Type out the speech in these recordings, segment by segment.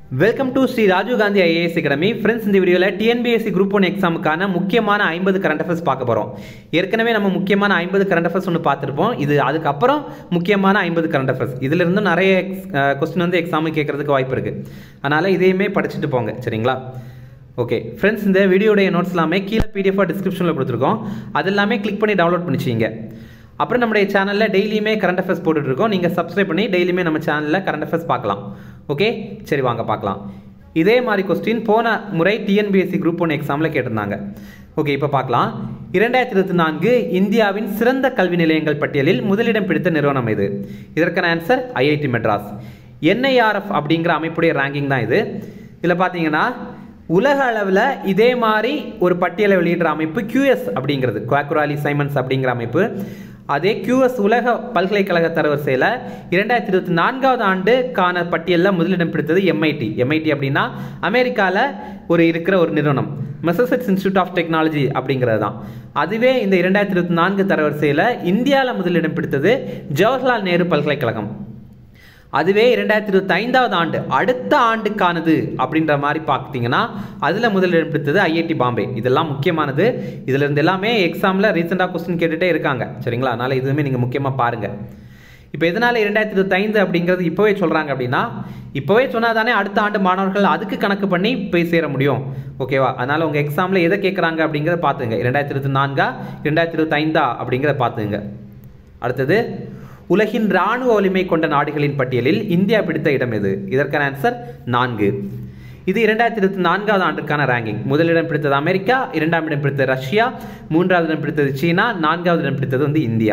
welcome to Shri Rajiv Gandhi IAS academy friends இந்த வீடியோவில் TNPSC group one எக்ஸாமுக்கான முக்கியமான ஐம்பது கரண்ட் அஃபேர்ஸ் பார்க்க போகிறோம் ஏற்கனவே நம்ம முக்கியமான ஐம்பது கரண்ட் அஃபேர்ஸ் ஒன்று பார்த்துருப்போம் இது அதுக்கப்புறம் முக்கியமான ஐம்பது கரண்ட் அஃபேர்ஸ் இதுல இருந்து நிறைய கொஸ்டின் வந்து எக்ஸாமுக்கு கேட்கறதுக்கு வாய்ப்பு இருக்குது அதனால் இதையுமே படிச்சுட்டு போங்க சரிங்களா ஓகே ஃப்ரெண்ட்ஸ் இந்த வீடியோடைய நோட்ஸ் எல்லாமே கீழே பிடிஎஃபாக டிஸ்கிரிப்ஷனில் கொடுத்துருக்கோம் அது எல்லாமே கிளிக் பண்ணி டவுன்லோட் பண்ணிச்சிங்க அப்புறம் நம்முடைய சேனலில் டெய்லியுமே கரண்ட் அஃபேர்ஸ் போட்டுட்ருக்கோம் நீங்கள் சப்ஸ்கிரைப் பண்ணி டெய்லியுமே நம்ம சேனலில் கரண்ட் அஃபேர்ஸ் பார்க்கலாம் ஓகே சரி வாங்க பார்க்கலாம் இதே மாதிரி கொஸ்டின் போன முறை டிஎன்பிஎஸ்சி குரூப் ஒன் எக்ஸாமில் கேட்டிருந்தாங்க ஓகே இப்போ பார்க்கலாம் இரண்டாயிரத்தி இருபத்தி நான்கு இந்தியாவின் சிறந்த கல்வி நிலையங்கள் பட்டியலில் முதலிடம் பிடித்த நிறுவனம் இது இதற்கான ஆன்சர் ஐஐடி மெட்ராஸ் என்ஐஆர்எஃப் அப்படிங்கிற அமைப்புடைய ரேங்கிங் தான் இது இதில் பார்த்தீங்கன்னா உலக அளவில் இதே மாதிரி ஒரு பட்டியலை வெளியிடுற அமைப்பு QS அப்படிங்கிறது குவாக்குராலி சைமன்ஸ் அப்படிங்கிற அமைப்பு அதே QS உலக பல்கலைக்கழக தரவரிசையில் இரண்டாயிரத்தி இருபத்தி நான்காவது ஆண்டுக்கான பட்டியலில் முதலிடம் பிடித்தது எம்ஐடி எம்ஐடி அப்படின்னா அமெரிக்காவில் ஒரு இருக்கிற ஒரு நிறுவனம் மெசசட்ஸ் இன்ஸ்டியூட் ஆஃப் டெக்னாலஜி அப்படிங்கிறது தான் அதுவே இந்த இரண்டாயிரத்தி இருபத்தி நான்கு தரவரிசையில் இந்தியாவில் முதலிடம் பிடித்தது ஜவஹர்லால் நேரு பல்கலைக்கழகம் அதுவே இரண்டாயிரத்தி இருபத்தி ஐந்தாவது ஆண்டு அடுத்த ஆண்டுக்கானது அப்படின்ற மாதிரி பார்த்தீங்கன்னா அதில் முதலிடம் பிடித்தது ஐஐடி பாம்பே இதெல்லாம் முக்கியமானது இதில் இருந்து எல்லாமே எக்ஸாமில் ரீசெண்டாக கொஸ்டின் கேட்டுகிட்டே இருக்காங்க சரிங்களா அதனால் இதுவுமே நீங்கள் முக்கியமாக பாருங்கள் இப்போ எதனால் இரண்டாயிரத்தி இருபத்தைந்து அப்படிங்கிறது இப்போவே சொல்கிறாங்க அப்படின்னா இப்போவே சொன்னால் தானே அடுத்த ஆண்டு மாணவர்கள் அதுக்கு கணக்கு பண்ணி போய் சேர முடியும் ஓகேவா அதனால் உங்கள் எக்ஸாமில் எதை கேட்குறாங்க அப்படிங்கிறத பார்த்துங்க இரண்டாயிரத்தி இருபத்தி நான்கா இரண்டாயிரத்தி இருபத்தைந்தா அப்படிங்கிறத பார்த்துங்க அடுத்தது உலகின் இராணுவ வலிமை கொண்ட நாடுகளின் பட்டியலில் இந்தியா பிடித்த இடம் எது இதற்கான ஆன்சர் நான்கு இது இரண்டாயிரத்தி இருபத்தி நான்காவது ஆண்டுக்கான ரேங்கிங் முதலிடம் பிடித்தது அமெரிக்கா இரண்டாம் இடம் பிடித்தது ரஷ்யா மூன்றாவது இடம் பிடித்தது சீனா நான்காவது இடம் பிடித்தது வந்து இந்தியா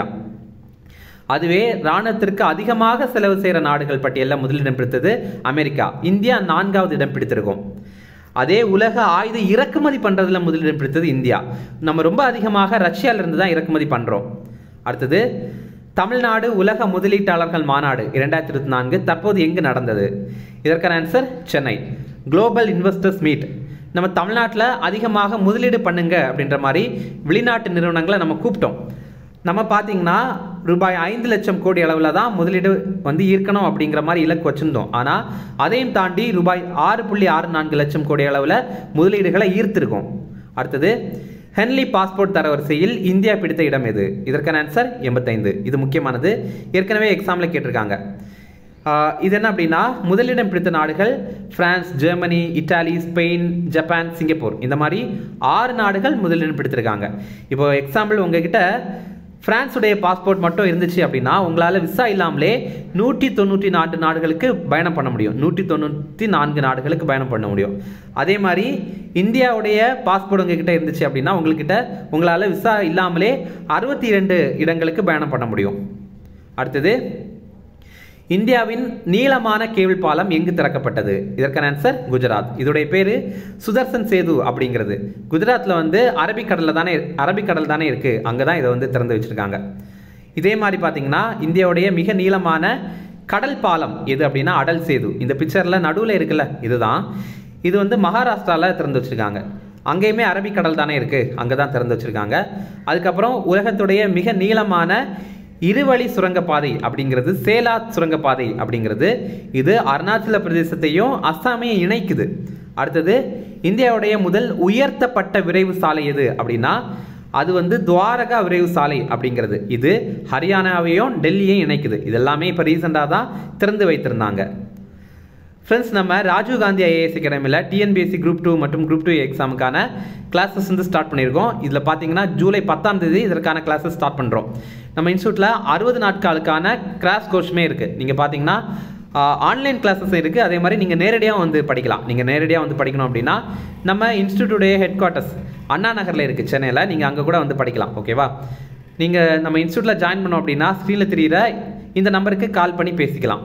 அதுவே இராணுவத்திற்கு அதிகமாக செலவு செய்கிற நாடுகள் பட்டியலில் முதலிடம் பிடித்தது அமெரிக்கா இந்தியா நான்காவது இடம் பிடித்திருக்கும் அதே உலக ஆயுத இறக்குமதி பண்ணுறதுல முதலிடம் பிடித்தது இந்தியா நம்ம ரொம்ப அதிகமாக ரஷ்யாவிலிருந்து தான் இறக்குமதி பண்ணுறோம் அடுத்தது தமிழ்நாடு உலக முதலீட்டாளர்கள் மாநாடு இரண்டாயிரத்தி இருபத்தி நான்கு தற்போது எங்கு நடந்தது இதற்கான answer Chennai global investors meet நம்ம தமிழ்நாட்டில் அதிகமாக முதலீடு பண்ணுங்க அப்படின்ற மாதிரி வெளிநாட்டு நிறுவனங்களை நம்ம கூப்பிட்டோம் நம்ம பார்த்தீங்கன்னா ரூபாய் ஐந்து லட்சம் கோடி அளவில் தான் முதலீடு வந்து ஈர்க்கணும் அப்படிங்கிற மாதிரி இலக்கு வச்சுருந்தோம் ஆனால் அதையும் தாண்டி ரூபாய் ஆறு புள்ளி ஆறு நான்கு லட்சம் கோடி அளவில் முதலீடுகளை ஈர்த்திருக்கோம் அடுத்தது ஹென்லி பாஸ்போர்ட் தரவரிசையில் இந்தியா பிடித்த இடம் எது இதற்கான ஆன்சர் எண்பத்தைந்து இது முக்கியமானது ஏற்கனவே எக்ஸாமில் கேட்டிருக்காங்க இது என்ன அப்படின்னா முதலிடம் பிடித்த நாடுகள் France Germany Italy Spain Japan Singapore இந்த மாதிரி ஆறு நாடுகள் முதலிடம் பிடித்திருக்காங்க இப்போ எக்ஸாம்பிள் உங்ககிட்ட பிரான்ஸுடைய பாஸ்போர்ட் மட்டும் இருந்துச்சு அப்படின்னா உங்களால் விசா இல்லாமலே நூற்றி தொண்ணூற்றி நான்கு நாடுகளுக்கு பயணம் பண்ண முடியும் நூற்றி தொண்ணூற்றி நான்கு நாடுகளுக்கு பயணம் பண்ண முடியும் அதே மாதிரி இந்தியாவுடைய பாஸ்போர்ட் உங்ககிட்ட இருந்துச்சு அப்படின்னா உங்கள்கிட்ட உங்களால் விசா இல்லாமலே அறுபத்தி இரண்டு இடங்களுக்கு பயணம் பண்ண முடியும் அடுத்தது இந்தியாவின் நீளமான கேபிள் பாலம் எங்கு திறக்கப்பட்டது இதற்கான ஆன்சர் குஜராத் இதோடைய பேர் சுதர்சன் சேது அப்படிங்கிறது குஜராத்தில் வந்து அரபிக்கடலில் தானே அரபிக்கடல் தானே இருக்குது அங்கே தான் இதை வந்து திறந்து வச்சுருக்காங்க இதே மாதிரி பார்த்தீங்கன்னா இந்தியாவுடைய மிக நீளமான கடல் பாலம் எது அப்படின்னா அடல் சேது இந்த பிக்சரில் நடுவில் இருக்குல்ல இதுதான் இது வந்து மகாராஷ்டிராவில் திறந்து வச்சுருக்காங்க அங்கேயுமே அரபிக்கடல் தானே இருக்குது அங்கே தான் திறந்து வச்சுருக்காங்க அதுக்கப்புறம் உலகத்துடைய மிக நீளமான இருவழி சுரங்கப்பாதை அப்படிங்கிறது சேலாத் சுரங்கப்பாதை அப்படிங்கிறது இது அருணாச்சல பிரதேசத்தையும் அஸ்ஸாமையும் இணைக்குது அடுத்தது இந்தியாவுடைய முதல் உயர்த்தப்பட்ட விரைவு சாலை எது அப்படின்னா அது வந்து துவாரகா விரைவு சாலை அப்படிங்கிறது இது ஹரியானாவையும் டெல்லியையும் இணைக்குது இதெல்லாமே இப்போ ரீசெண்டாக தான் திறந்து வைத்திருந்தாங்க ஃப்ரெண்ட்ஸ் நம்ம ராஜீவ் காந்தி ஐஏஎஸ் அகாடமியில் டிஎன்பிஎஸ்சி குரூப் டூ மற்றும் குரூப் டூ எக்ஸாமுக்கான கிளாஸஸ் வந்து ஸ்டார்ட் பண்ணியிருக்கோம் இதில் பார்த்தீங்கன்னா ஜூலை பத்தாம் தேதி இதற்கான கிளாஸஸ் ஸ்டார்ட் பண்ணுறோம் நம்ம இன்ஸ்டியூட்டில் அறுபது நாட்களுக்கான கிராஸ் கோர்ஸுமே இருக்குது நீங்கள் பார்த்தீங்கன்னா ஆன்லைன் கிளாஸஸ் இருக்குது அதே மாதிரி நீங்கள் நேரடியாக வந்து படிக்கலாம் நீங்கள் நேரடியாக வந்து படிக்கணும் அப்படின்னா நம்ம இன்ஸ்டியூட்டுடைய ஹெட் குவார்ட்டர்ஸ் அண்ணா நகரில் இருக்குது சென்னையில் நீங்கள் அங்கே கூட வந்து படிக்கலாம் ஓகேவா நீங்கள் நம்ம இன்ஸ்டியூட்டில் ஜாயின் பண்ணோம் அப்படின்னா ஸ்க்ரீனில் தெரிகிற இந்த நம்பருக்கு கால் பண்ணி பேசிக்கலாம்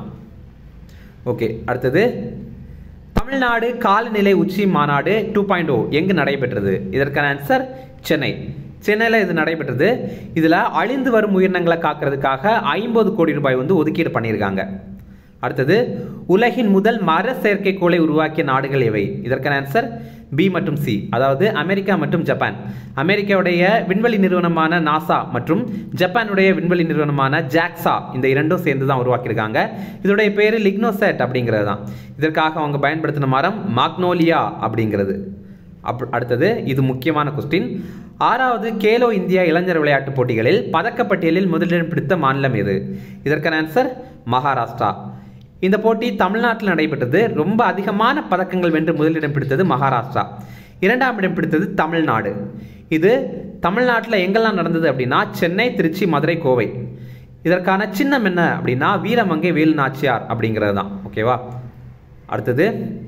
ஓகே அடுத்தது தமிழ்நாடு காலநிலை உச்சி மாநாடு டூ பாயிண்ட் ஓ எங்கு நடைபெற்றது இதற்கான ஆன்சர் சென்னை சென்னையில் இது நடைபெற்றது இதில் அழிந்து வரும் உயிரினங்களை காக்கிறதுக்காக ஐம்பது கோடி ரூபாய் வந்து ஒதுக்கீடு பண்ணியிருக்காங்க அடுத்தது உலகின் முதல் மர செயற்கைக்கோளை உருவாக்கிய நாடுகள் எவை இதற்கான ஆன்சர் பி மற்றும் சி அதாவது அமெரிக்கா மற்றும் ஜப்பான் அமெரிக்காவுடைய விண்வெளி நிறுவனமான நாசா மற்றும் ஜப்பானுடைய விண்வெளி நிறுவனமான ஜாக்ஸா இந்த இரண்டும் சேர்ந்து தான் உருவாக்கியிருக்காங்க இதோடைய பேர் லிக்னோசெட் அப்படிங்கிறது தான் இதற்காக அவங்க பயன்படுத்தின மரம் மாக்னோலியா அப்படிங்கிறது அப் அடுத்தது இது முக்கியமான கொஸ்டின் ஆறாவது கேலோ இந்தியா இளைஞர் விளையாட்டுப் போட்டிகளில் பதக்கப்பட்டியலில் முதலிடம் பிடித்த மாநிலம் எது இதற்கான ஆன்சர் மகாராஷ்டிரா இந்த போட்டி தமிழ்நாட்டில் நடைபெற்றது ரொம்ப அதிகமான பதக்கங்கள் வென்று முதலிடம் பிடித்தது மகாராஷ்டிரா இரண்டாம் இடம் பிடித்தது தமிழ்நாடு இது தமிழ்நாட்டில் எங்கெல்லாம் நடந்தது அப்படின்னா சென்னை திருச்சி மதுரை கோவை இதற்கான சின்னம் என்ன அப்படின்னா வீரமங்கை வேலு நாச்சியார் அப்படிங்கிறது தான் ஓகேவா அடுத்தது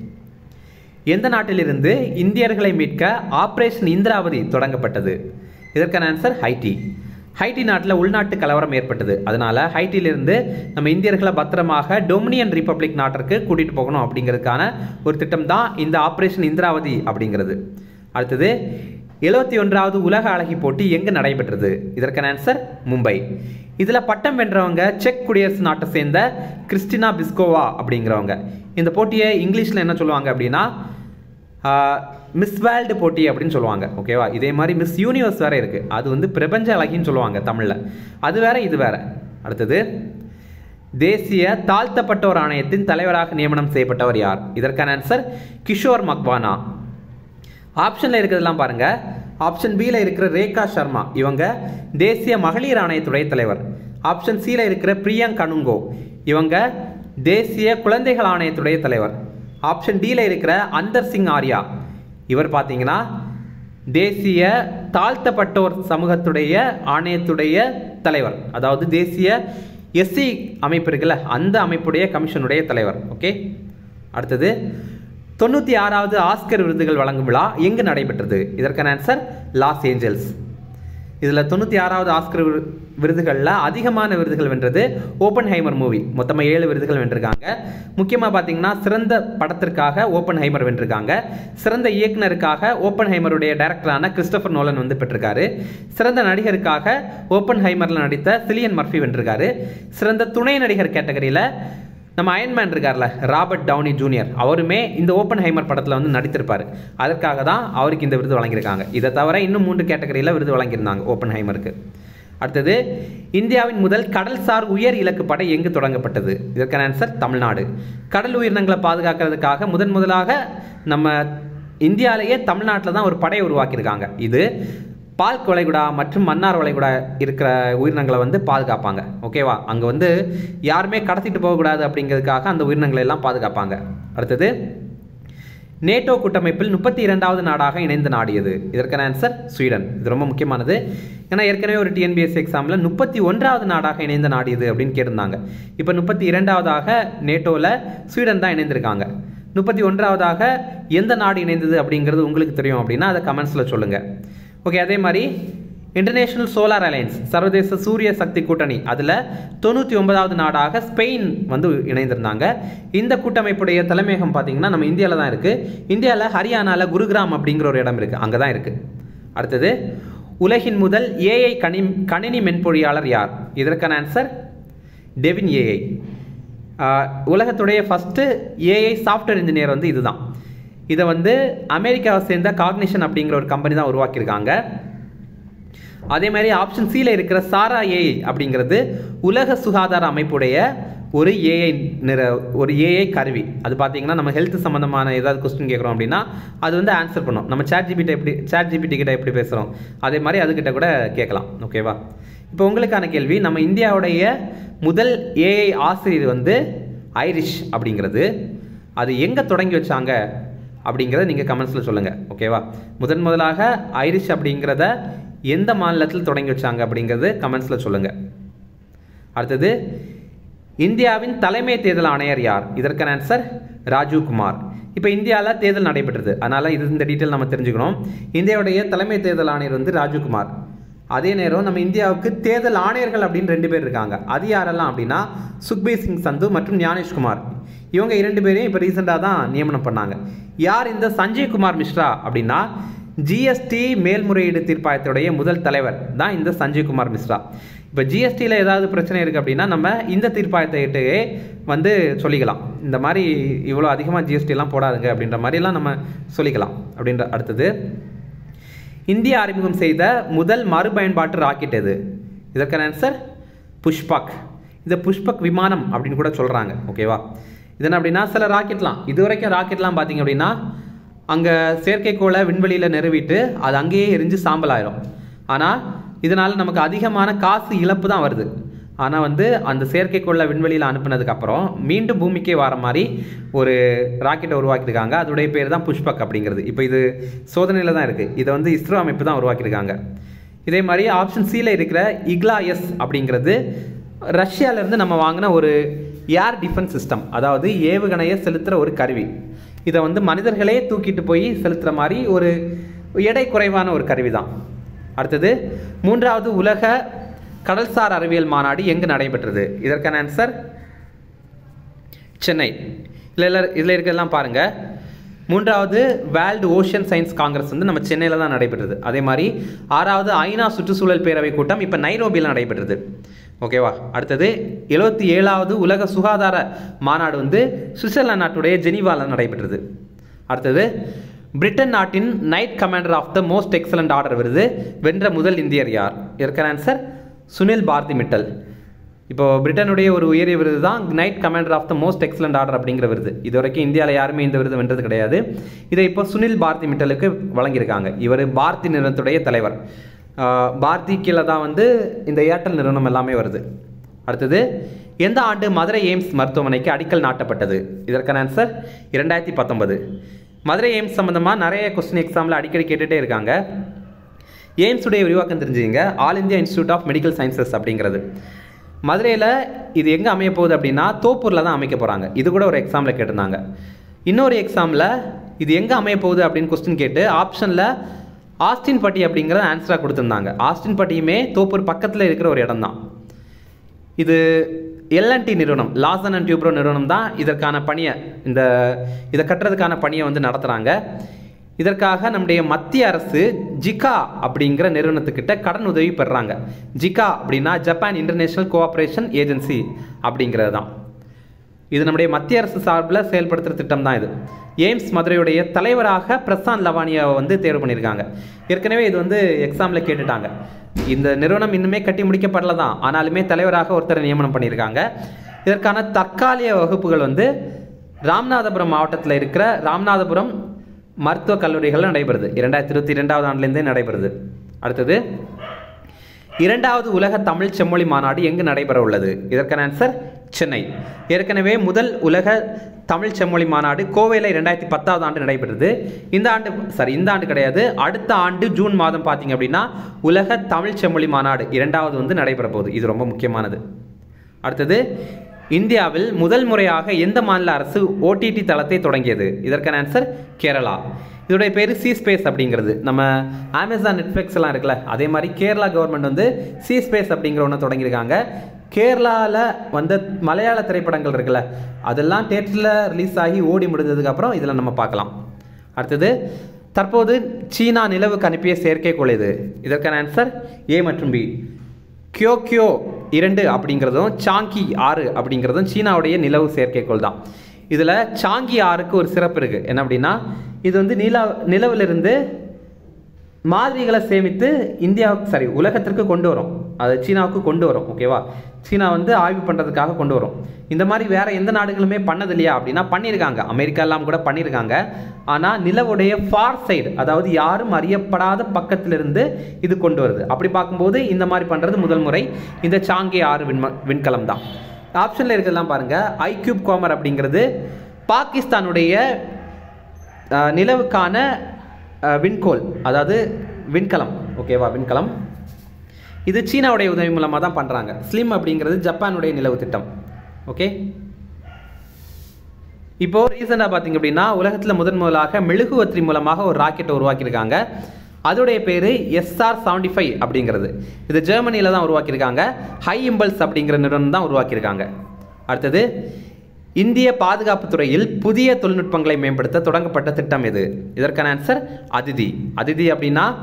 எந்த நாட்டிலிருந்து இந்தியர்களை மீட்க ஆபரேஷன் இந்திராவதி தொடங்கப்பட்டது இதற்கான ஆன்சர் ஹைட்டி ஹைட்டி நாட்டில் உள்நாட்டு கலவரம் ஏற்பட்டது அதனால ஹைட்டியிலிருந்து நம்ம இந்தியர்களை பத்திரமாக டொமினியன் ரிப்பப்ளிக் நாட்டிற்கு கூட்டிகிட்டு போகணும் அப்படிங்கிறதுக்கான ஒரு திட்டம் தான் இந்த ஆபரேஷன் இந்திராவதி அப்படிங்கிறது அடுத்தது எழுபத்தி ஒன்றாவது உலக அழகி போட்டி எங்கு நடைபெற்றது இதற்கான ஆன்சர் மும்பை இதில் பட்டம் வென்றவங்க செக் குடியரசு நாட்டை சேர்ந்த கிறிஸ்டினா பிஸ்கோவா அப்படிங்கிறவங்க இந்த போட்டியை இங்கிலீஷில் என்ன சொல்லுவாங்க அப்படின்னா மிஸ் வேர்ல்டு போட்டி அப்படின்னு சொல்லுவாங்க ஓகேவா இதே மாதிரி மிஸ் யூனிவர்ஸ் வேற இருக்குது அது வந்து பிரபஞ்ச அழகின்னு சொல்லுவாங்க தமிழில் அது வேற இது வேற அடுத்தது தேசிய தாழ்த்தப்பட்டோர் ஆணையத்தின் தலைவராக நியமனம் செய்யப்பட்டவர் யார் இதற்கான ஆன்சர் கிஷோர் மக்வானா ஆப்ஷனில் இருக்கிறதெல்லாம் பாருங்க ஆப்ஷன் பியில் இருக்கிற ரேகா சர்மா இவங்க தேசிய மகளிர் ஆணையத்துடைய தலைவர் ஆப்ஷன் சியில் இருக்கிற பிரியங்க் கனுங்கோ இவங்க தேசிய குழந்தைகள் ஆணையத்துடைய தலைவர் ஆப்ஷன் டியில் இருக்கிற அந்தர் சிங் ஆர்யா இவர் பார்த்தீங்கன்னா தேசிய தாழ்த்தப்பட்டோர் சமூகத்துடைய ஆணையத்துடைய தலைவர் அதாவது தேசிய எஸ்சி அமைப்பு இருக்குல்ல அந்த அமைப்புடைய கமிஷனுடைய தலைவர் ஓகே அடுத்தது தொண்ணூற்றி ஆறாவது ஆஸ்கர் விருதுகள் வழங்கும் விழா எங்கு நடைபெற்றது இதற்கான ஆன்சர் லாஸ் ஏஞ்சல்ஸ் இதில் தொண்ணூற்றி ஆறாவது ஆஸ்கர் விரு- விருதுகளில் அதிகமான விருதுகள் வென்றது ஓப்பன் ஹைமர் மூவி மொத்தமாக ஏழு விருதுகள் வென்றிருக்காங்க முக்கியமாக பார்த்தீங்கன்னா சிறந்த படத்திற்காக ஓப்பன் ஹைமர் வென்றிருக்காங்க சிறந்த இயக்குனருக்காக ஓப்பன் ஹைமருடைய டைரக்டரான கிறிஸ்டோபர் நோலன் வந்து பெற்றிருக்காரு சிறந்த நடிகருக்காக ஓப்பன் ஹைமரில் நடித்த சிலியன் மர்ஃபி வென்றிருக்காரு சிறந்த துணை நடிகர் கேட்டகரியில் நம்ம அயன்மேன் இருக்கார்ல ராபர்ட் டவுனி ஜூனியர் அவருமே இந்த ஓப்பன் ஹைமர் படத்தில் வந்து நடித்திருப்பார் அதற்காக தான் அவருக்கு இந்த விருது வழங்கியிருக்காங்க இதை தவிர இன்னும் மூன்று கேட்டகரியில் விருது வழங்கியிருந்தாங்க ஓப்பன் ஹைமருக்கு அடுத்தது இந்தியாவின் முதல் கடல்சார் உயர் இலக்கு படை எங்கு தொடங்கப்பட்டது இதற்கான ஆன்சர் தமிழ்நாடு கடல் உயிரினங்களை பாதுகாக்கிறதுக்காக முதன் முதலாக நம்ம இந்தியாவிலேயே தமிழ்நாட்டில் தான் ஒரு படையை உருவாக்கியிருக்காங்க இது பால் வளைகுடா மற்றும் மன்னார் வளைகுடா இருக்கிற உயிரினங்களை வந்து பாதுகாப்பாங்க ஓகேவா அங்கே வந்து யாருமே கடத்திட்டு போகக்கூடாது அப்படிங்கிறதுக்காக அந்த உயிரினங்களை எல்லாம் பாதுகாப்பாங்க அடுத்தது நேட்டோ கூட்டமைப்பில் முப்பத்தி இரண்டாவது நாடாக இணைந்த நாடு எது இதற்கான ஆன்சர் ஸ்வீடன் இது ரொம்ப முக்கியமானது ஏன்னா ஏற்கனவே ஒரு டிஎன்பிஎஸ் எக்ஸாமில் முப்பத்தி ஒன்றாவது நாடாக இணைந்த நாடு எது அப்படின்னு கேட்டிருந்தாங்க இப்போ முப்பத்தி இரண்டாவதாக நேட்டோவில் ஸ்வீடன் தான் இணைந்திருக்காங்க முப்பத்தி ஒன்றாவதாக எந்த நாடு இணைந்தது அப்படிங்கிறது உங்களுக்கு தெரியும் அப்படின்னா அதை கமெண்ட்ஸில் சொல்லுங்கள் ஓகே அதே மாதிரி இன்டர்நேஷனல் சோலார் அலையன்ஸ் சர்வதேச சூரிய சக்தி கூட்டணி அதில் தொண்ணூற்றி ஒன்பதாவது நாடாக ஸ்பெயின் வந்து இணைந்திருந்தாங்க இந்த கூட்டமைப்புடைய தலைமையகம் பார்த்தீங்கன்னா நம்ம இந்தியாவில் தான் இருக்குது இந்தியாவில் ஹரியானாவில் குருகிராம் அப்படிங்கிற ஒரு இடம் இருக்குது அங்கே தான் இருக்குது அடுத்தது உலகின் முதல் ஏஐ கணி கணினி மென்பொழியாளர் யார் இதற்கான ஆன்சர் டெவின் ஏஐ உலகத்துடைய ஃபஸ்ட்டு ஏஐ சாஃப்ட்வேர் இன்ஜினியர் வந்து இதுதான் இதை வந்து அமெரிக்காவை சேர்ந்த காக்னிஷன் அப்படிங்கிற ஒரு கம்பெனி தான் உருவாக்கியிருக்காங்க அதே மாதிரி ஆப்ஷன் சியில் இருக்கிற சாரா ஏஐ அப்படிங்கிறது உலக சுகாதார அமைப்புடைய ஒரு ஏஐ நிற ஒரு ஏஐ கருவி அது பார்த்தீங்கன்னா நம்ம ஹெல்த் சம்மந்தமான ஏதாவது கொஸ்டின் கேட்குறோம் அப்படின்னா அது வந்து ஆன்சர் பண்ணும் நம்ம சேட் ஜிபிட்ட எப்படி சேட் ஜிபிடி கிட்ட எப்படி பேசுகிறோம் அதே மாதிரி அதுக்கிட்ட கூட கேட்கலாம் ஓகேவா இப்போ உங்களுக்கான கேள்வி நம்ம இந்தியாவுடைய முதல் ஏஐ ஆசிரியர் வந்து ஐரிஷ் அப்படிங்கிறது அது எங்கே தொடங்கி வச்சாங்க அப்படிங்கிறத நீங்கள் கமெண்ட்ஸில் சொல்லுங்கள் ஓகேவா முதன் முதலாக ஐரிஷ் அப்படிங்கிறத எந்த மாநிலத்தில் தொடங்கி வச்சாங்க அப்படிங்கிறது கமெண்ட்ஸில் சொல்லுங்கள் அடுத்தது இந்தியாவின் தலைமை தேர்தல் ஆணையர் யார் இதற்கான ஆன்சர் ராஜீவ் குமார் இப்போ இந்தியாவில் தேர்தல் நடைபெற்றது அதனால் இது இந்த டீட்டெயில் நம்ம தெரிஞ்சுக்கணும் இந்தியாவுடைய தலைமை தேர்தல் ஆணையர் வந்து ராஜீவ் குமார் அதே நேரம் நம்ம இந்தியாவுக்கு தேர்தல் ஆணையர்கள் அப்படின்னு ரெண்டு பேர் இருக்காங்க அது யாரெல்லாம் அப்படின்னா சுக்பீர் சிங் சந்து மற்றும் ஞானேஷ்குமார் இவங்க இரண்டு பேரையும் இப்போ ரீசெண்டாக தான் நியமனம் பண்ணாங்க யார் இந்த சஞ்சய் குமார் மிஸ்ரா அப்படின்னா ஜிஎஸ்டி மேல்முறையீடு தீர்ப்பாயத்துடைய முதல் தலைவர் தான் இந்த சஞ்சய் குமார் மிஸ்ரா இப்போ ஜிஎஸ்டியில் ஏதாவது பிரச்சனை இருக்குது அப்படின்னா நம்ம இந்த தீர்ப்பாயத்தையிட்டே வந்து சொல்லிக்கலாம் இந்த மாதிரி இவ்வளோ அதிகமாக ஜிஎஸ்டிலாம் போடாதுங்க அப்படின்ற மாதிரிலாம் நம்ம சொல்லிக்கலாம் அப்படின்ற அடுத்தது இந்தியா அறிமுகம் செய்த முதல் மறுபயன்பாட்டு ராக்கெட் எது இதற்கான ஆன்சர் புஷ்பக் இந்த புஷ்பக் விமானம் அப்படின்னு கூட சொல்கிறாங்க ஓகேவா இது என்ன அப்படின்னா சில ராக்கெட்லாம் இது வரைக்கும் ராக்கெட்லாம் பார்த்தீங்க அப்படின்னா அங்கே செயற்கைக்கோளை விண்வெளியில் நிறுவிட்டு அது அங்கேயே எரிஞ்சு சாம்பல் ஆயிரும் ஆனால் இதனால் நமக்கு அதிகமான காசு இழப்பு தான் வருது ஆனால் வந்து அந்த செயற்கைக்கோளை விண்வெளியில் அனுப்புனதுக்கப்புறம் மீண்டும் பூமிக்கே வர மாதிரி ஒரு ராக்கெட்டை உருவாக்கியிருக்காங்க அதோடைய பேர் தான் புஷ்பக் அப்படிங்கிறது இப்போ இது சோதனையில் தான் இருக்குது இதை வந்து இஸ்ரோ அமைப்பு தான் உருவாக்கியிருக்காங்க இதே மாதிரி ஆப்ஷன் சியில் இருக்கிற இக்லா எஸ் அப்படிங்கிறது ரஷ்யாவிலேருந்து நம்ம வாங்கின ஒரு ஏர் டிஃபென்ஸ் சிஸ்டம் அதாவது ஏவுகணையை செலுத்துகிற ஒரு கருவி இதை வந்து மனிதர்களே தூக்கிட்டு போய் செலுத்துகிற மாதிரி ஒரு எடை குறைவான ஒரு கருவி தான் அடுத்தது மூன்றாவது உலக கடல்சார் அறிவியல் மாநாடு எங்கு நடைபெற்றது இதற்கான ஆன்சர் சென்னை இதில் இதில் இருக்கிறதெல்லாம் பாருங்கள் மூன்றாவது வேர்ல்டு ஓஷன் சயின்ஸ் காங்கிரஸ் வந்து நம்ம சென்னையில் தான் நடைபெற்றது அதே மாதிரி ஆறாவது ஐநா சுற்றுச்சூழல் பேரவை கூட்டம் இப்போ நைரோபியில் நடைபெற்றது ஓகேவா அடுத்தது எழுபத்தி ஏழாவது உலக சுகாதார மாநாடு வந்து சுவிட்சர்லாந்து நாட்டுடைய ஜெனீவாவில் நடைபெற்றது அடுத்தது பிரிட்டன் நாட்டின் knight commander of the most excellent order விருது வென்ற முதல் இந்தியர் யார் இருக்கிற ஆன்சர் சுனில் பாரதி மிட்டல் இப்போ பிரிட்டனுடைய ஒரு உயரிய விருது தான் knight commander of the most excellent order அப்படிங்கிற விருது இது வரைக்கும் இந்தியாவில் யாருமே இந்த விருது வென்றது கிடையாது இதை இப்போ சுனில் பாரதி மிட்டலுக்கு வழங்கியிருக்காங்க இவர் பாரதி நிறுவனத்துடைய தலைவர் ஆஹ் பாரதி கீழே தான் வந்து இந்த ஏர்டெல் நிறுவனம் எல்லாமே வருது அடுத்தது எந்த ஆண்டு மதுரை எய்ம்ஸ் மருத்துவமனைக்கு அடிக்கல் நாட்டப்பட்டது இதற்கான ஆன்சர் இரண்டாயிரத்தி பத்தொன்பது மதுரை எய்ம்ஸ் சம்மந்தமாக நிறைய கொஸ்டின் எக்ஸாமில் அடிக்கடி கேட்டுகிட்டே இருக்காங்க எய்ம்ஸுடைய விரிவாக்கம் தெரிஞ்சுங்க all India institute of medical sciences அப்படிங்கிறது மதுரையில் இது எங்கே அமைய போகுது அப்படின்னா தோப்பூரில் தான் அமைக்க போகிறாங்க இது கூட ஒரு எக்ஸாமில் கேட்டிருந்தாங்க இன்னொரு எக்ஸாமில் இது எங்கே அமைய போகுது அப்படின்னு கொஸ்டின் கேட்டு ஆப்ஷனில் ஆஸ்டின் பட்டி அப்படிங்கிறத ஆன்சராக கொடுத்துருந்தாங்க ஆஸ்டின் பட்டியுமே தோப்பூர் பக்கத்தில் இருக்கிற ஒரு இடம் தான் இது எல்என்டி நிறுவனம் லாசன் அண்ட் டியூப்ரோ நிறுவனம் தான் இதற்கான பணியை இந்த இதை கட்டுறதுக்கான பணியை வந்து நடத்துகிறாங்க இதற்காக நம்முடைய மத்திய அரசு ஜிகா அப்படிங்கிற நிறுவனத்துக்கிட்ட கடன் உதவி பெறுறாங்க ஜிகா அப்படின்னா ஜப்பான் இன்டர்நேஷனல் கோஆப்ரேஷன் ஏஜென்சி அப்படிங்கிறது தான் இது நம்முடைய மத்திய அரசு சார்பில் செயல்படுத்துகிற திட்டம் தான் இது எய்ம்ஸ் மதுரையுடைய தலைவராக பிரசாந்த் லவானியாவை வந்து தேர்வு பண்ணியிருக்காங்க ஏற்கனவே இது வந்து எக்ஸாமில் கேட்டுட்டாங்க இந்த நிறுவனம் இன்னுமே கட்டி முடிக்கப்படல தான் ஆனாலுமே தலைவராக ஒருத்தரை நியமனம் பண்ணியிருக்காங்க இதற்கான தற்காலிக வகுப்புகள் வந்து ராமநாதபுரம் மாவட்டத்தில் இருக்கிற ராமநாதபுரம் மருத்துவக் கல்லூரிகள் நடைபெறுது இரண்டாயிரத்தி இருபத்தி இரண்டாவது ஆண்டுலேருந்தே நடைபெறுது அடுத்தது இரண்டாவது உலக தமிழ் செம்மொழி மாநாடு எங்கு நடைபெற உள்ளது இதற்கான ஆன்சர் சென்னை ஏற்கனவே முதல் உலக தமிழ் செம்மொழி மாநாடு கோவையில் இரண்டாயிரத்தி பத்தாவது ஆண்டு நடைபெற்றது இந்த ஆண்டு சாரி இந்த ஆண்டு கிடையாது அடுத்த ஆண்டு ஜூன் மாதம் பார்த்தீங்க அப்படின்னா உலக தமிழ் செம்மொழி மாநாடு இரண்டாவது வந்து நடைபெற போகுது இது ரொம்ப முக்கியமானது அடுத்தது இந்தியாவில் முதல் முறையாக எந்த மாநில அரசு ஓடிடி தளத்தை தொடங்கியது இதற்கான ஆன்சர் கேரளா இதோடைய பேர் சி ஸ்பேஸ் அப்படிங்கிறது நம்ம அமேசான் நெட்ஃப்ளிக்ஸ் எல்லாம் இருக்குல்ல அதே மாதிரி கேரளா கவர்மெண்ட் வந்து சி ஸ்பேஸ் அப்படிங்கிற ஒன்று தொடங்கியிருக்காங்க கேரளாவில் வந்த மலையாள திரைப்படங்கள் இருக்குல்ல அதெல்லாம் தேட்டரில் ரிலீஸ் ஆகி ஓடி முடிஞ்சதுக்கப்புறம் இதில் நம்ம பார்க்கலாம் அடுத்தது தற்போது சீனா நிலவுக்கு அனுப்பிய செயற்கைக்கோள் இது இதற்கான ஆன்சர் ஏ மற்றும் பி கியோக்கியோ இரண்டு அப்படிங்கிறதும் சாங்கி ஆறு அப்படிங்கிறதும் சீனாவுடைய நிலவு செயற்கைக்கோள் தான் இதில் சாங்கி ஆறுக்கு ஒரு சிறப்பு இருக்குது என்ன அப்படின்னா இது வந்து நிலா நிலவிலிருந்து மாதிரிகளை சேமித்து இந்தியாவுக்கு சாரி உலகத்திற்கு கொண்டு வரும் அது சீனாவுக்கு கொண்டு வரும் ஓகேவா சீனா வந்து ஆய்வு பண்ணுறதுக்காக கொண்டு வரும் இந்த மாதிரி வேற எந்த நாடுகளுமே பண்ணது இல்லையா அப்படின்னா பண்ணியிருக்காங்க அமெரிக்கா எல்லாம் கூட பண்ணியிருக்காங்க ஆனால் நிலவுடைய ஃபார் சைடு அதாவது யாரும் அறியப்படாத பக்கத்திலிருந்து இது கொண்டு வருது அப்படி பார்க்கும்போது இந்த மாதிரி பண்ணுறது முதல் முறை இந்த சாங்கி ஆறு விண்ம விண்கலம் தான் ஆப்ஷனில் இருக்கிறதெல்லாம் பாருங்கள் ஐக்யூப் கோமர் அப்படிங்கிறது பாகிஸ்தானுடைய அஹ், நிலவுக்கான அஹ், விண்கோள் அதாவது விண்கலம் ஓகேவா விண்கலம் இது சீனாவுடைய உதவி மூலமாக தான் பண்ணுறாங்க ஸ்லிம் அப்படிங்கிறது ஜப்பானுடைய நிலவு திட்டம் ஓகே இப்போ ரீசெண்டாக பார்த்தீங்க அப்படின்னா உலகத்தில் முதன் முதலாக மெழுகுவத்திரி மூலமாக ஒரு ராக்கெட்டை உருவாக்கியிருக்காங்க அதோடைய பேர் எஸ்ஆர் செவன்டி ஃபைவ் அப்படிங்கிறது இது ஜெர்மனியில் தான் உருவாக்கியிருக்காங்க ஹை இம்பல்ஸ் அப்படிங்கிற நிறுவனம் தான் உருவாக்கியிருக்காங்க அடுத்தது இந்திய பாதுகாப்பு துறையில் புதிய தொழில்நுட்பங்களை மேம்படுத்த தொடங்கப்பட்ட திட்டம் எது இதற்கான ஆன்சர் அதிதி அதிதி அப்படின்னா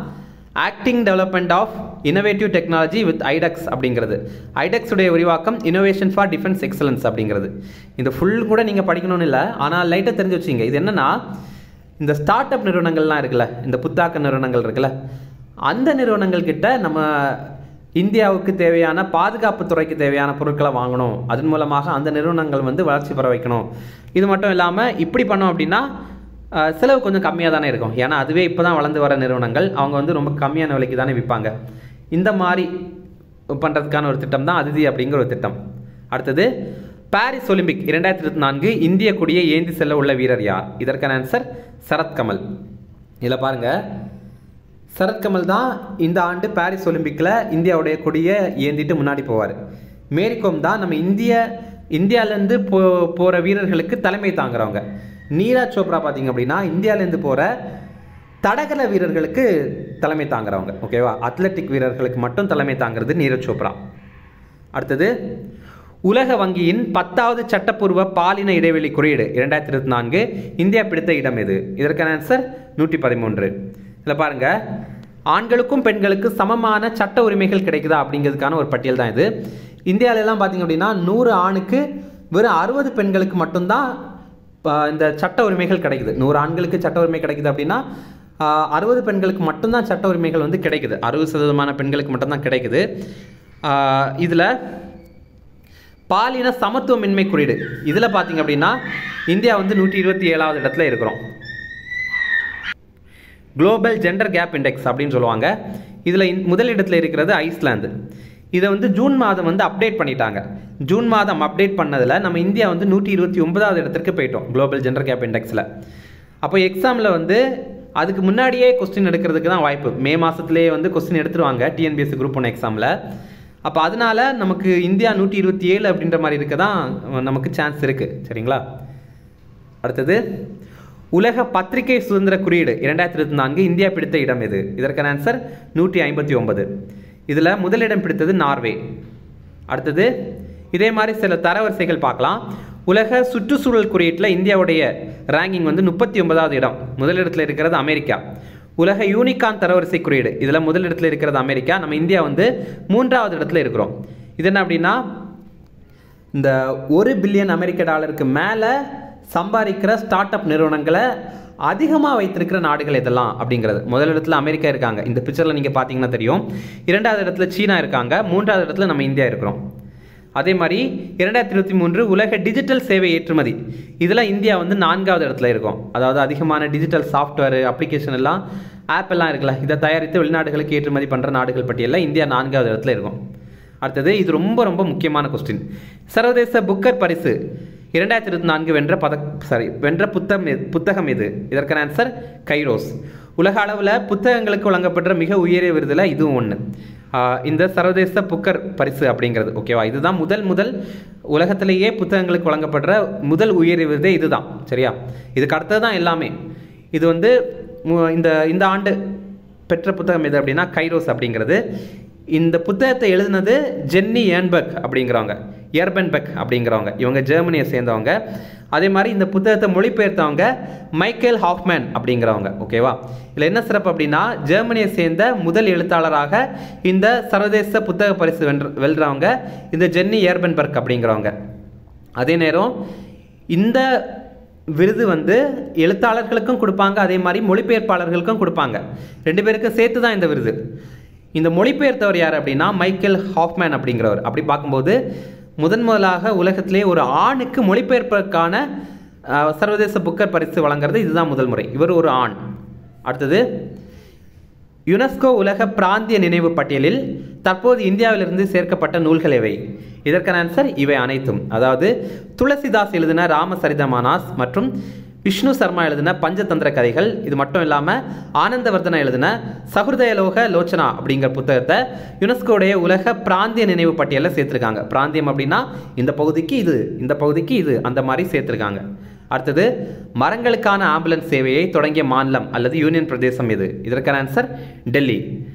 acting development of innovative technology with iDEX அப்படிங்கிறது ஐடெக்ஸ் உடைய விரிவாக்கம் இனோவேஷன் ஃபார் டிஃபென்ஸ் எக்ஸலன்ஸ் அப்படிங்கிறது இந்த ஃபுல் கூட நீங்கள் படிக்கணும்னு இல்லை ஆனால் லைட்டாக தெரிஞ்சு வச்சிங்க இது என்னன்னா இந்த ஸ்டார்ட் அப் நிறுவனங்கள்லாம் இருக்குல்ல இந்த புத்தாக்க நிறுவனங்கள் இருக்குல்ல அந்த நிறுவனங்கள் கிட்ட நம்ம இந்தியாவுக்கு தேவையான பாதுகாப்பு துறைக்கு தேவையான பொருட்களை வாங்கணும் அதன் மூலமாக அந்த நிறுவனங்கள் வந்து வளர்ச்சி பெற வைக்கணும் இது மட்டும் இல்லாமல் இப்படி பண்ணோம் அப்படின்னா அஹ், செலவு கொஞ்சம் கம்மியாக தானே இருக்கும் ஏன்னா அதுவே இப்போ தான் வளர்ந்து வர நிறுவனங்கள் அவங்க வந்து ரொம்ப கம்மியான விலைக்கு தானே விற்பாங்க இந்த மாதிரி பண்ணுறதுக்கான ஒரு திட்டம் தான் அதிதி அப்படிங்கிற ஒரு திட்டம் அடுத்தது பாரிஸ் ஒலிம்பிக் இரண்டாயிரத்தி இருபத்தி நான்கு இந்திய கொடியை ஏந்தி செல்ல உள்ள வீரர் யார் இதற்கான ஆன்சர் சரத்கமல் இதில் பாருங்கள் சரத்கமல் தான் இந்த ஆண்டு பாரிஸ் ஒலிம்பிக்கில் இந்தியாவுடைய கொடியை ஏந்திட்டு முன்னாடி போவார் மேரிகோம் தான் நம்ம இந்திய இந்தியாவிலேருந்து போ போகிற வீரர்களுக்கு தலைமை தாங்குறவங்க நீரஜ் சோப்ரா பார்த்தீங்க அப்படின்னா இந்தியாவிலேருந்து போகிற தடகள வீரர்களுக்கு தலைமை தாங்குறவங்க ஓகேவா அத்லெட்டிக் வீரர்களுக்கு மட்டும் தலைமை தாங்கிறது நீரஜ் சோப்ரா அடுத்தது உலக வங்கியின் பத்தாவது சட்டப்பூர்வ பாலின இடைவெளி குறியீடு இரண்டாயிரத்தி இருபத்தி நான்கு இந்தியா பிடித்த இடம் எது இதற்கான ஆன்சர் நூற்றி பதிமூன்று இதில் பாருங்க ஆண்களுக்கும் பெண்களுக்கு சமமான சட்ட உரிமைகள் கிடைக்குதா அப்படிங்கிறதுக்கான ஒரு பட்டியல் தான் இது இந்தியாவில எல்லாம் பார்த்தீங்க அப்படின்னா நூறு ஆணுக்கு வெறும் அறுபது பெண்களுக்கு மட்டும்தான் ஆ, இந்த சட்ட உரிமைகள் கிடைக்குது நூறு ஆண்களுக்கு சட்ட உரிமை கிடைக்குது அப்படின்னா அறுபது பெண்களுக்கு மட்டும்தான் சட்ட உரிமைகள் வந்து கிடைக்குது அறுபது சதவீதமான பெண்களுக்கு மட்டும்தான் கிடைக்குது இதில் பாலின சமத்துவமின்மை குறியீடு இதில் பார்த்தீங்க அப்படின்னா இந்தியா வந்து நூற்றி இருபத்தி ஏழாவது இடத்துல இருக்கிறோம் குளோபல் ஜெண்டர் கேப் இண்டெக்ஸ் அப்படின்னு சொல்லுவாங்க இதில் முதல் இடத்துல இருக்கிறது ஐஸ்லாந்து இதை வந்து ஜூன் மாதம் வந்து அப்டேட் பண்ணிட்டாங்க ஜூன் மாதம் அப்டேட் பண்ணதில் நம்ம இந்தியா வந்து நூற்றி இருபத்தி ஒன்பதாவது இடத்திற்கு போயிட்டோம் குளோபல் ஜெண்டர் கேப் இண்டெக்ஸில் அப்போ எக்ஸாமில் வந்து அதுக்கு முன்னாடியே கொஸ்டின் எடுக்கிறதுக்கு தான் வாய்ப்பு மே மாதத்துலேயே வந்து கொஸ்டின் எடுத்துருவாங்க டிஎன்பிஎஸ்சி குரூப் ஒன் எக்ஸாமில் அப்போ அதனால நமக்கு இந்தியா நூற்றி இருபத்தி ஏழு அப்படின்ற மாதிரி இருக்க தான் நமக்கு சான்ஸ் இருக்குது சரிங்களா அடுத்தது உலக பத்திரிகை சுதந்திர குறியீடு இரண்டாயிரத்தி இருபத்தி நான்கு இந்தியா பிடித்த இடம் எது இதற்கான ஆன்சர் நூற்றி ஐம்பத்தி ஒன்பது இதில் முதலிடம் பிடித்தது நார்வே அடுத்தது இதே மாதிரி சில தரவரிசைகள் பார்க்கலாம் உலக சுற்றுச்சூழல் குறியீட்டில் இந்தியாவுடைய ரேங்கிங் வந்து முப்பத்தி ஒன்பதாவது இடம் முதலிடத்தில் இருக்கிறது அமெரிக்கா உலக யூனிகான் தரவரிசை குறியீடு இதில் முதலிடத்தில் இருக்கிறது அமெரிக்கா நம்ம இந்தியா வந்து மூன்றாவது இடத்துல இருக்கிறோம் இது என்ன அப்படின்னா இந்த ஒரு பில்லியன் அமெரிக்க டாலருக்கு மேலே சம்பாதிக்கிற ஸ்டார்ட் அப் நிறுவனங்களை அதிகமாக வைத்திருக்கிற நாடுகள் இதெல்லாம் அப்படிங்கிறது முதல் இடத்துல அமெரிக்கா இருக்காங்க இந்த பிக்சரில் நீங்கள் பார்த்தீங்கன்னா தெரியும் இரண்டாவது இடத்துல சீனா இருக்காங்க மூன்றாவது இடத்துல நம்ம இந்தியா இருக்கிறோம் அதே மாதிரி இரண்டாயிரத்தி இருபத்தி மூன்று உலக டிஜிட்டல் சேவை ஏற்றுமதி இதில் இந்தியா வந்து நான்காவது இடத்துல இருக்கும் அதாவது அதிகமான டிஜிட்டல் சாஃப்ட்வேர் அப்ளிகேஷன் எல்லாம் ஆப் எல்லாம் இருக்குல்ல இதை தயாரித்து வெளிநாடுகளுக்கு ஏற்றுமதி பண்ணுற நாடுகள் பட்டியலில் இந்தியா நான்காவது இடத்துல இருக்கும் அடுத்தது இது ரொம்ப ரொம்ப முக்கியமான கொஸ்டின் சர்வதேச புக்கர் பரிசு இரண்டாயிரத்தி இருபத்தி நான்கு வென்ற பத சாரி வென்ற புத்தகம் எது- புத்தகம் இது இதற்கான ஆன்சர் கைரோஸ் உலக அளவில் புத்தகங்களுக்கு வழங்கப்படுற மிக உயரிய விருதில் இதுவும் ஒன்று இந்த சர்வதேச புக்கர் பரிசு அப்படிங்கிறது ஓகேவா இதுதான் முதல் முதல் உலகத்திலேயே புத்தகங்களுக்கு வழங்கப்படுற முதல் உயரிய விருதே இதுதான் சரியா இதுக்கு அடுத்தது தான் எல்லாமே இது வந்து மு- இந்த இந்த ஆண்டு பெற்ற புத்தகம் எது அப்படின்னா கைரோஸ் அப்படிங்கிறது இந்த புத்தகத்தை எழுதினது ஜென்னி ஏன்பர்க் அப்படிங்கிறவங்க எர்பன்பெக் அப்படிங்கிறவங்க இவங்க ஜெர்மனியை சேர்ந்தவங்க அதே மாதிரி இந்த புத்தகத்தை மொழிபெயர்த்தவங்க மைக்கேல் ஹாஃப்மேன் அப்படிங்கிறவங்க ஓகேவா இதில் என்ன சிறப்பு அப்படின்னா ஜெர்மனியை சேர்ந்த முதல் எழுத்தாளராக இந்த சர்வதேச புத்தக பரிசு வென்ற வெல்றவங்க இந்த ஜென்னி ஏர்பன்பர்க் அப்படிங்கிறவங்க அதே நேரம் இந்த விருது வந்து எழுத்தாளர்களுக்கும் கொடுப்பாங்க அதே மாதிரி மொழிபெயர்ப்பாளர்களுக்கும் கொடுப்பாங்க ரெண்டு பேருக்கும் சேர்த்து தான் இந்த விருது இந்த மொழிபெயர்த்தவர் யார் அப்படின்னா மைக்கேல் ஹாஃப்மேன் அப்படிங்கிறவர் அப்படி பார்க்கும்போது முதன் முதலாக உலகத்திலே ஒரு ஆணுக்கு மொழிபெயர்ப்பதற்கான அஹ், சர்வதேச புக்கர் பரிசு வழங்குறது இதுதான் முதல் முறை இவர் ஒரு ஆண் அடுத்தது யுனெஸ்கோ உலக பிராந்திய நினைவு பட்டியலில் தற்போது இந்தியாவிலிருந்து சேர்க்கப்பட்ட நூல்கள் எவை இதற்கான ஆன்சர் இவை அனைத்தும் அதாவது துளசிதாஸ் எழுதின ராமசரிதமானாஸ் மற்றும் விஷ்ணு சர்மா எழுதின பஞ்சதந்திர கதைகள் இது மட்டும் இல்லாமல் ஆனந்தவர்தனா எழுதின சகுர்தயலோக லோச்சனா அப்படிங்கிற புத்தகத்தை யுனெஸ்கோடைய உலக பிராந்திய நினைவு பட்டியலில் சேர்த்துருக்காங்க பிராந்தியம் அப்படின்னா இந்த பகுதிக்கு இது இந்த பகுதிக்கு இது அந்த மாதிரி சேர்த்துருக்காங்க அடுத்தது மரங்களுக்கான ஆம்புலன்ஸ் சேவையை தொடங்கிய மாநிலம் அல்லது யூனியன் பிரதேசம் எது இதற்கான ஆன்சர் டெல்லி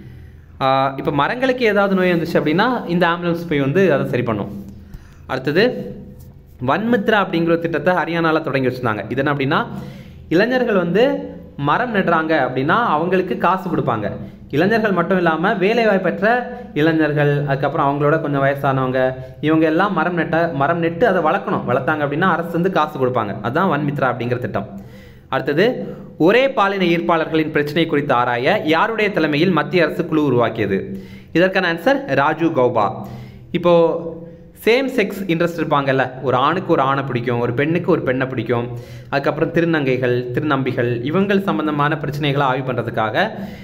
இப்போ மரங்களுக்கு ஏதாவது நோய் வந்துச்சு அப்படின்னா இந்த ஆம்புலன்ஸ் போய் வந்து அதை சரி பண்ணும் அடுத்தது வன்மித்ரா அப்படிங்கிற ஒரு திட்டத்தை ஹரியானாவில் தொடங்கி வச்சுருந்தாங்க இது என்ன அப்படின்னா இளைஞர்கள் வந்து மரம் நடுறாங்க அப்படின்னா அவங்களுக்கு காசு கொடுப்பாங்க இளைஞர்கள் மட்டும் இல்லாமல் வேலைவாய்ப்பற்ற இளைஞர்கள் அதுக்கப்புறம் அவங்களோட கொஞ்சம் வயசானவங்க இவங்க எல்லாம் மரம் நட்ட மரம் நெட்டு அதை வளர்க்கணும் வளர்த்தாங்க அப்படின்னா அரசு வந்து காசு கொடுப்பாங்க அதுதான் வன்மித்ரா அப்படிங்கிற திட்டம் அடுத்தது ஒரே பாலின ஈர்ப்பாளர்களின் பிரச்சனை குறித்து ஆராய யாருடைய தலைமையில் மத்திய அரசு குழு உருவாக்கியது இதற்கான ஆன்சர் ராஜு கௌபா இப்போ சேம் செக்ஸ் இன்ட்ரெஸ்ட் இருப்பாங்கல்ல ஒரு ஆணுக்கு ஒரு ஆணை பிடிக்கும் ஒரு பெண்ணுக்கு ஒரு பெண்ணை பிடிக்கும் அதுக்கப்புறம் திருநங்கைகள் திருநம்பிகள் இவங்கள் சம்பந்தமான பிரச்சனைகளை ஆய்வு பண்ணுறதுக்காக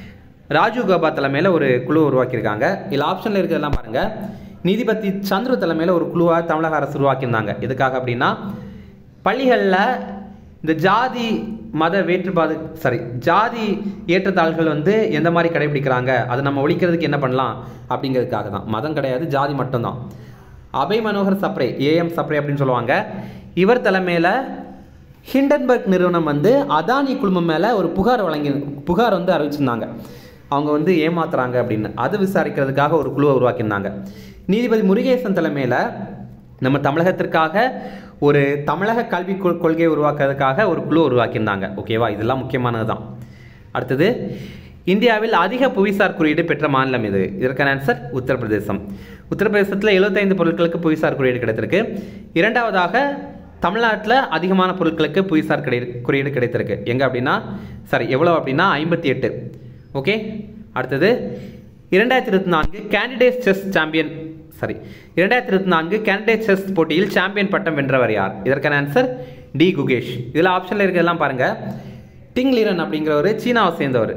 ராஜு கௌபா தலைமையில் ஒரு குழு உருவாக்கியிருக்காங்க இதில் ஆப்ஷனில் இருக்கிறதெல்லாம் பாருங்கள் நீதிபதி சந்துரு தலைமையில் ஒரு குழுவாக தமிழக அரசு உருவாக்கியிருந்தாங்க எதுக்காக அப்படின்னா பள்ளிகளில் இந்த ஜாதி மத வேற்றுப்பாடு சாரி ஜாதி ஏற்றத்தாழ்கள் வந்து எந்த மாதிரி கடைபிடிக்கிறாங்க அதை நம்ம ஒழிக்கிறதுக்கு என்ன பண்ணலாம் அப்படிங்கிறதுக்காக தான் மதம் கிடையாது ஜாதி மட்டும்தான் அபய் மனோகர் சப்ரே ஏஎம் சப்ரே அப்படின்னு சொல்லுவாங்க இவர் தலைமையில் ஹிண்டன்பர்க் நிறுவனம் வந்து அதானி குழுமம் மேலே ஒரு புகார் வழங்கி புகார் வந்து அறிவிச்சிருந்தாங்க அவங்க வந்து ஏமாத்துறாங்க அப்படின்னு அதை விசாரிக்கிறதுக்காக ஒரு குழுவை உருவாக்கியிருந்தாங்க நீதிபதி முருகேசன் தலைமையில் நம்ம தமிழகத்திற்காக ஒரு தமிழக கல்வி கொள்- கொள்கையை உருவாக்குறதுக்காக ஒரு குழு உருவாக்கியிருந்தாங்க ஓகேவா இதெல்லாம் முக்கியமானது தான் அடுத்தது இந்தியாவில் அதிக புவிசார் குறியீடு பெற்ற மாநிலம் இது இதற்கான ஆன்சர் உத்தரப்பிரதேசம் உத்தரப்பிரதேசத்தில் 75 பொருட்களுக்கு புவிசார் குறியீடு கிடைத்திருக்கு இரண்டாவதாக தமிழ்நாட்டில் அதிகமான பொருட்களுக்கு புவிசார் கிடை குறியீடு கிடைத்திருக்கு எங்கே அப்படின்னா சாரி எவ்வளோ அப்படின்னா ஐம்பத்தி எட்டு ஓகே அடுத்தது இரண்டாயிரத்தி இருபத்தி நான்கு கேண்டிடேட் செஸ் சாம்பியன் சாரி இரண்டாயிரத்தி இருபத்தி நான்கு கேண்டிடேட் செஸ் போட்டியில் சாம்பியன் பட்டம் வென்றவர் யார் இதற்கான ஆன்சர் டி குகேஷ் இதில் ஆப்ஷனில் இருக்கிறதெல்லாம் பாருங்கள் டிங் லீரன் அப்படிங்கிறவர் சீனாவை சேர்ந்தவர்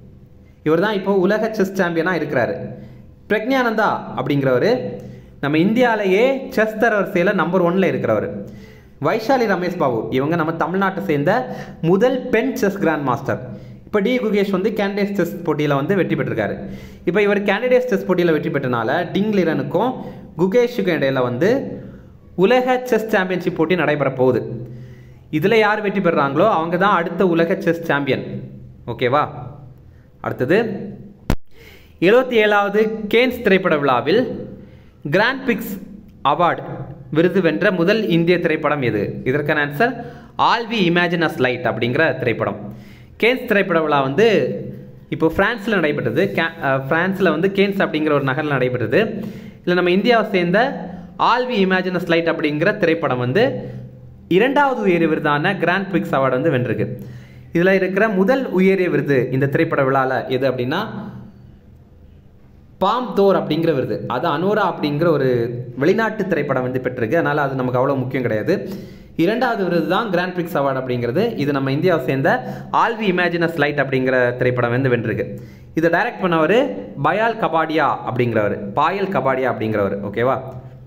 இவர் தான் இப்போ உலக செஸ் சாம்பியனாக இருக்கிறாரு பிரக்ஞானந்தா அப்படிங்கிறவர் நம்ம இந்தியாவிலேயே செஸ் தரவரிசையில் நம்பர் ஒன்ல இருக்கிறவர் வைஷாலி ரமேஷ் பாபு இவங்க நம்ம தமிழ்நாட்டை சேர்ந்த முதல் பெண் செஸ் கிராண்ட் மாஸ்டர் இப்போ டி குகேஷ் வந்து கேண்டிடேட் செஸ் போட்டியில் வந்து வெற்றி பெற்றிருக்காரு இப்போ இவர் கேண்டிடேட் செஸ் போட்டியில் வெற்றி பெற்றனால டிங் லிரனுக்கும் குகேஷுக்கும் இடையில வந்து உலக செஸ் சாம்பியன்ஷிப் போட்டி நடைபெற போகுது இதில் யார் வெற்றி பெறுறாங்களோ அவங்க தான் அடுத்த உலக செஸ் சாம்பியன் ஓகேவா அடுத்தது எழுபத்தி ஏழாவது கேன்ஸ் திரைப்பட விழாவில் கிராண்ட் பிக்ஸ் அவார்டு விருது வென்ற முதல் இந்திய திரைப்படம் எது இதற்கான answer all we imagine as light அப்படிங்கிற திரைப்படம் கேன்ஸ் திரைப்பட விழா வந்து இப்போ பிரான்ஸில் நடைபெற்றது கே பிரான்ஸில் வந்து கேன்ஸ் அப்படிங்கிற ஒரு நகரில் நடைபெற்றது இல்லை நம்ம இந்தியாவை சேர்ந்த all we imagine as light அப்படிங்கிற திரைப்படம் வந்து இரண்டாவது உயரிய விருதான கிராண்ட் பிக்ஸ் அவார்டு வந்து வென்றிருக்கு இதில் இருக்கிற முதல் உயரிய விருது இந்த திரைப்பட விழாவில் எது அப்படின்னா பாம் தோர் அப்படிங்கிற விருது அது அனோரா அப்படிங்கிற ஒரு வெளிநாட்டு திரைப்படம் வந்து பெற்றிருக்கு அதனால் அது நமக்கு அவ்வளோ முக்கியம் கிடையாது இரண்டாவது விருது தான் கிராண்ட் பிக்ஸ் அவார்டு அப்படிங்கிறது இது நம்ம இந்தியாவை சேர்ந்த ஆல்வி இமேஜினஸ் லைட் அப்படிங்கிற திரைப்படம் வந்து வென்றிருக்கு இதை டைரக்ட் பண்ணவர் பயால் கபாடியா அப்படிங்கிறவர் பாயல் கபாடியா அப்படிங்கிறவர் ஓகேவா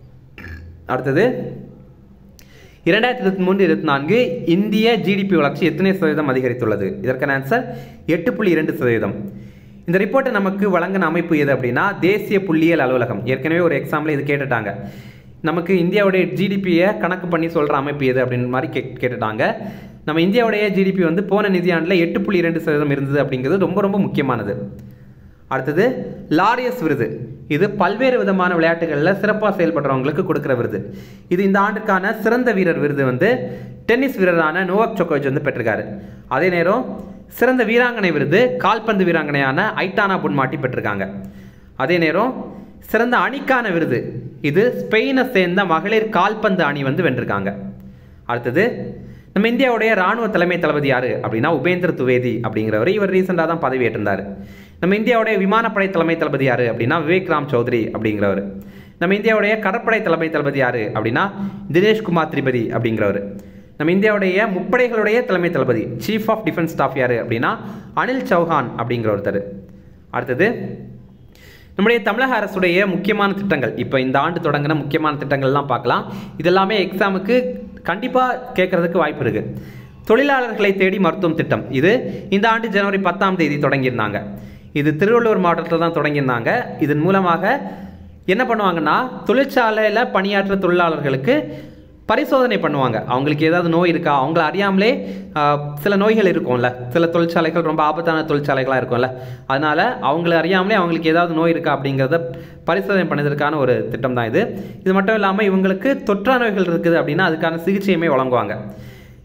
அடுத்தது இரண்டாயிரத்தி இருபத்தி மூன்று இருபத்தி நான்கு இந்திய ஜிடிபி வளர்ச்சி எத்தனை சதவீதம் அதிகரித்துள்ளது இதற்கான ஆன்சர் எட்டு புள்ளி இரண்டு சதவீதம் இந்த ரிப்போர்ட்டை நமக்கு வழங்கின அமைப்பு எது அப்படின்னா தேசிய புள்ளியியல் அலுவலகம் ஏற்கனவே ஒரு எக்ஸாம்பிள் இது கேட்டுட்டாங்க நமக்கு இந்தியாவுடைய ஜிடிபியை கணக்கு பண்ணி சொல்கிற அமைப்பு எது அப்படின்னு மாதிரி கே கேட்டுட்டாங்க நம்ம இந்தியாவுடைய ஜிடிபி வந்து போன நிதியாண்டில் எட்டு புள்ளி இரண்டு சதவீதம் இருந்தது அப்படிங்கிறது ரொம்ப ரொம்ப முக்கியமானது அடுத்தது லாரியஸ் விருது இது பல்வேறு விதமான விளையாட்டுகளில் சிறப்பாக செயல்படுறவங்களுக்கு கொடுக்குற விருது இது இந்த ஆண்டுக்கான சிறந்த வீரர் விருது வந்து டென்னிஸ் வீரரான நோவாக் ஜோகோவிச் வந்து பெற்றிருக்காரு அதே நேரம் சிறந்த வீராங்கனை விருது கால்பந்து வீராங்கனையான ஐட்டானா புன்மாட்டி பெற்றிருக்காங்க அதே நேரம் சிறந்த அணிக்கான விருது இது ஸ்பெயினை சேர்ந்த மகளிர் கால்பந்து அணி வந்து வென்றிருக்காங்க அடுத்தது நம்ம இந்தியாவுடைய ராணுவ தலைமை தளபதி யாரு அப்படின்னா உபேந்திர துவேதி அப்படிங்கிறவர் இவர் ரீசெண்டாக தான் பதவி ஏற்றிருந்தார் நம்ம இந்தியாவுடைய விமானப்படை தலைமை தளபதி யாரு அப்படின்னா விவேக் ராம் சௌத்ரி அப்படிங்கிறவர் நம்ம இந்தியாவுடைய கடற்படை தலைமை தளபதி யாரு அப்படின்னா தினேஷ்குமார் திரிபதி அப்படிங்கிறவர் நம்ம இந்தியாவுடைய முப்படைகளுடைய தலைமை தளபதி சீஃப் ஆஃப் டிஃபென்ஸ் ஸ்டாஃப் யாரு அப்படின்னா அனில் சௌஹான் அப்படிங்கிற ஒருத்தர் அடுத்தது நம்முடைய தமிழக அரசுடைய முக்கியமான திட்டங்கள் இப்போ இந்த ஆண்டு தொடங்கின முக்கியமான திட்டங்கள்லாம் பார்க்கலாம் இதெல்லாமே எக்ஸாமுக்கு கண்டிப்பாக கேட்கறதுக்கு வாய்ப்பு இருக்கு தொழிலாளர்களை தேடி மருத்துவம் திட்டம் இது இந்த ஆண்டு ஜனவரி பத்தாம் தேதி தொடங்கியிருந்தாங்க இது திருவள்ளூர் மாவட்டத்தில் தான் தொடங்கியிருந்தாங்க இதன் மூலமாக என்ன பண்ணுவாங்கன்னா தொழிற்சாலையில் பணியாற்ற தொழிலாளர்களுக்கு பரிசோதனை பண்ணுவாங்க அவங்களுக்கு ஏதாவது நோய் இருக்கா அவங்கள அறியாமலே ஆஹ், சில நோய்கள் இருக்கும்ல சில தொழிற்சாலைகள் ரொம்ப ஆபத்தான தொழிற்சாலைகளாக இருக்கும்ல அதனால அவங்கள அறியாமலே அவங்களுக்கு ஏதாவது நோய் இருக்கா அப்படிங்கிறத பரிசோதனை பண்ணதற்கான ஒரு திட்டம் தான் இது இது மட்டும் இல்லாமல் இவங்களுக்கு தொற்றா நோய்கள் இருக்குது அப்படின்னா அதுக்கான சிகிச்சையுமே வழங்குவாங்க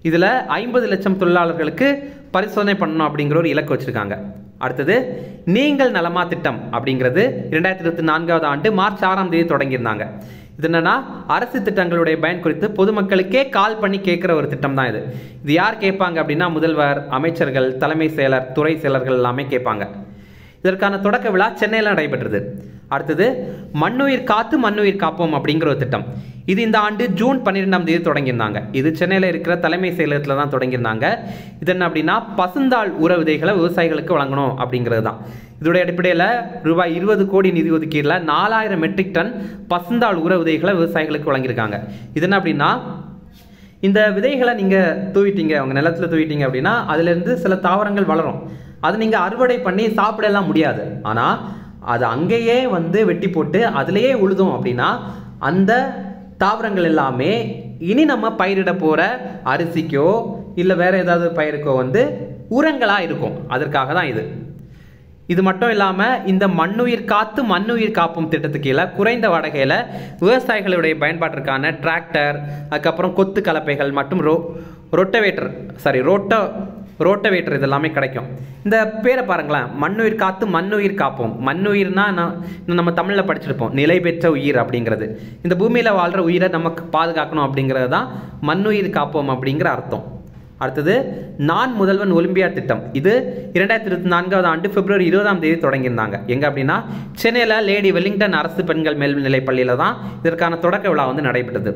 இதில் ஐம்பது லட்சம் தொழிலாளர்களுக்கு பரிசோதனை பண்ணணும் அப்படிங்கிற ஒரு இலக்கு வச்சுருக்காங்க அடுத்தது நீங்கள் நலமா திட்டம் அப்படிங்கிறது இரண்டாயிரத்தி இருபத்தி நான்காவது ஆண்டு மார்ச் ஆறாம் தேதி தொடங்கியிருந்தாங்க இது என்னன்னா அரசு திட்டங்களுடைய பயன் குறித்து பொதுமக்களுக்கே கால் பண்ணி கேட்குற ஒரு திட்டம் தான் இது இது யார் கேட்பாங்க அப்படின்னா முதல்வர் அமைச்சர்கள் தலைமை செயலர் துறை செயலர்கள் எல்லாமே கேட்பாங்க இதற்கான தொடக்க விழா சென்னையில் நடைபெற்றது அடுத்தது மண்ணுயிர் காத்து மண்ணுயிர் காப்போம் அப்படிங்கிற ஒரு திட்டம் இது இந்த ஆண்டு ஜூன் பன்னிரெண்டாம் தேதி தொடங்கியிருந்தாங்க இது சென்னையில் இருக்கிற தலைமை செயலகத்தில் தான் தொடங்கியிருந்தாங்க இது என்ன அப்படின்னா பசுந்தாள் உர விதைகளை விவசாயிகளுக்கு வழங்கணும் அப்படிங்கிறது தான் இதோடைய அடிப்படையில் ரூபாய் இருபது கோடி நிதி ஒதுக்கீடுல நாலாயிரம் மெட்ரிக் டன் பசுந்தாள் உர விதைகளை விவசாயிகளுக்கு வழங்கியிருக்காங்க இது என்ன அப்படின்னா இந்த விதைகளை நீங்கள் தூவிட்டீங்க உங்கள் நிலத்துல தூவிட்டீங்க அப்படின்னா அதுலேருந்து சில தாவரங்கள் வளரும் அது நீங்கள் அறுவடை பண்ணி சாப்பிடலாம் முடியாது ஆனால் அது அங்கேயே வந்து வெட்டி போட்டு அதுலேயே உழுதும் அப்படின்னா அந்த தாவரங்கள் எல்லாமே இனி நம்ம பயிரிட போகிற அரிசிக்கோ இல்லை வேற ஏதாவது பயிருக்கோ வந்து உரங்களாக இருக்கும் அதற்காக தான் இது இது மட்டும் இல்லாமல் இந்த மண்ணுயிர் காத்து மண்ணுயிர் காப்பும் திட்டத்துக்கு கீழே குறைந்த வாடகையில் விவசாயிகளுடைய பயன்பாட்டிற்கான டிராக்டர் அதுக்கப்புறம் கொத்து கலப்பைகள் மற்றும் ரோ ரொட்டவேட்டர் சாரி ரோட்டோ ரோட்டவேட்டர் இதெல்லாமே கிடைக்கும் இந்த பேரை பாருங்களேன் மண்ணுயிர் காத்து மண்ணுயிர் காப்போம் மண்ணுயிர்னா நான் இன்னும் நம்ம தமிழில் படிச்சிருப்போம் நிலை பெற்ற உயிர் அப்படிங்கிறது இந்த பூமியில் வாழ்கிற உயிரை நமக்கு பாதுகாக்கணும் அப்படிங்கிறது தான் மண்ணுயிர் காப்போம் அப்படிங்கிற அர்த்தம் அடுத்தது நான் முதல்வன் ஒலிம்பியாட் திட்டம் இது இரண்டாயிரத்தி இருபத்தி நான்காவது ஆண்டு பிப்ரவரி இருபதாம் தேதி தொடங்கியிருந்தாங்க எங்க அப்படின்னா சென்னையில் லேடி வெல்லிங்டன் அரசு பெண்கள் மேல்நிலைப் பள்ளியில் தான் இதற்கான தொடக்க விழா வந்து நடைபெற்றது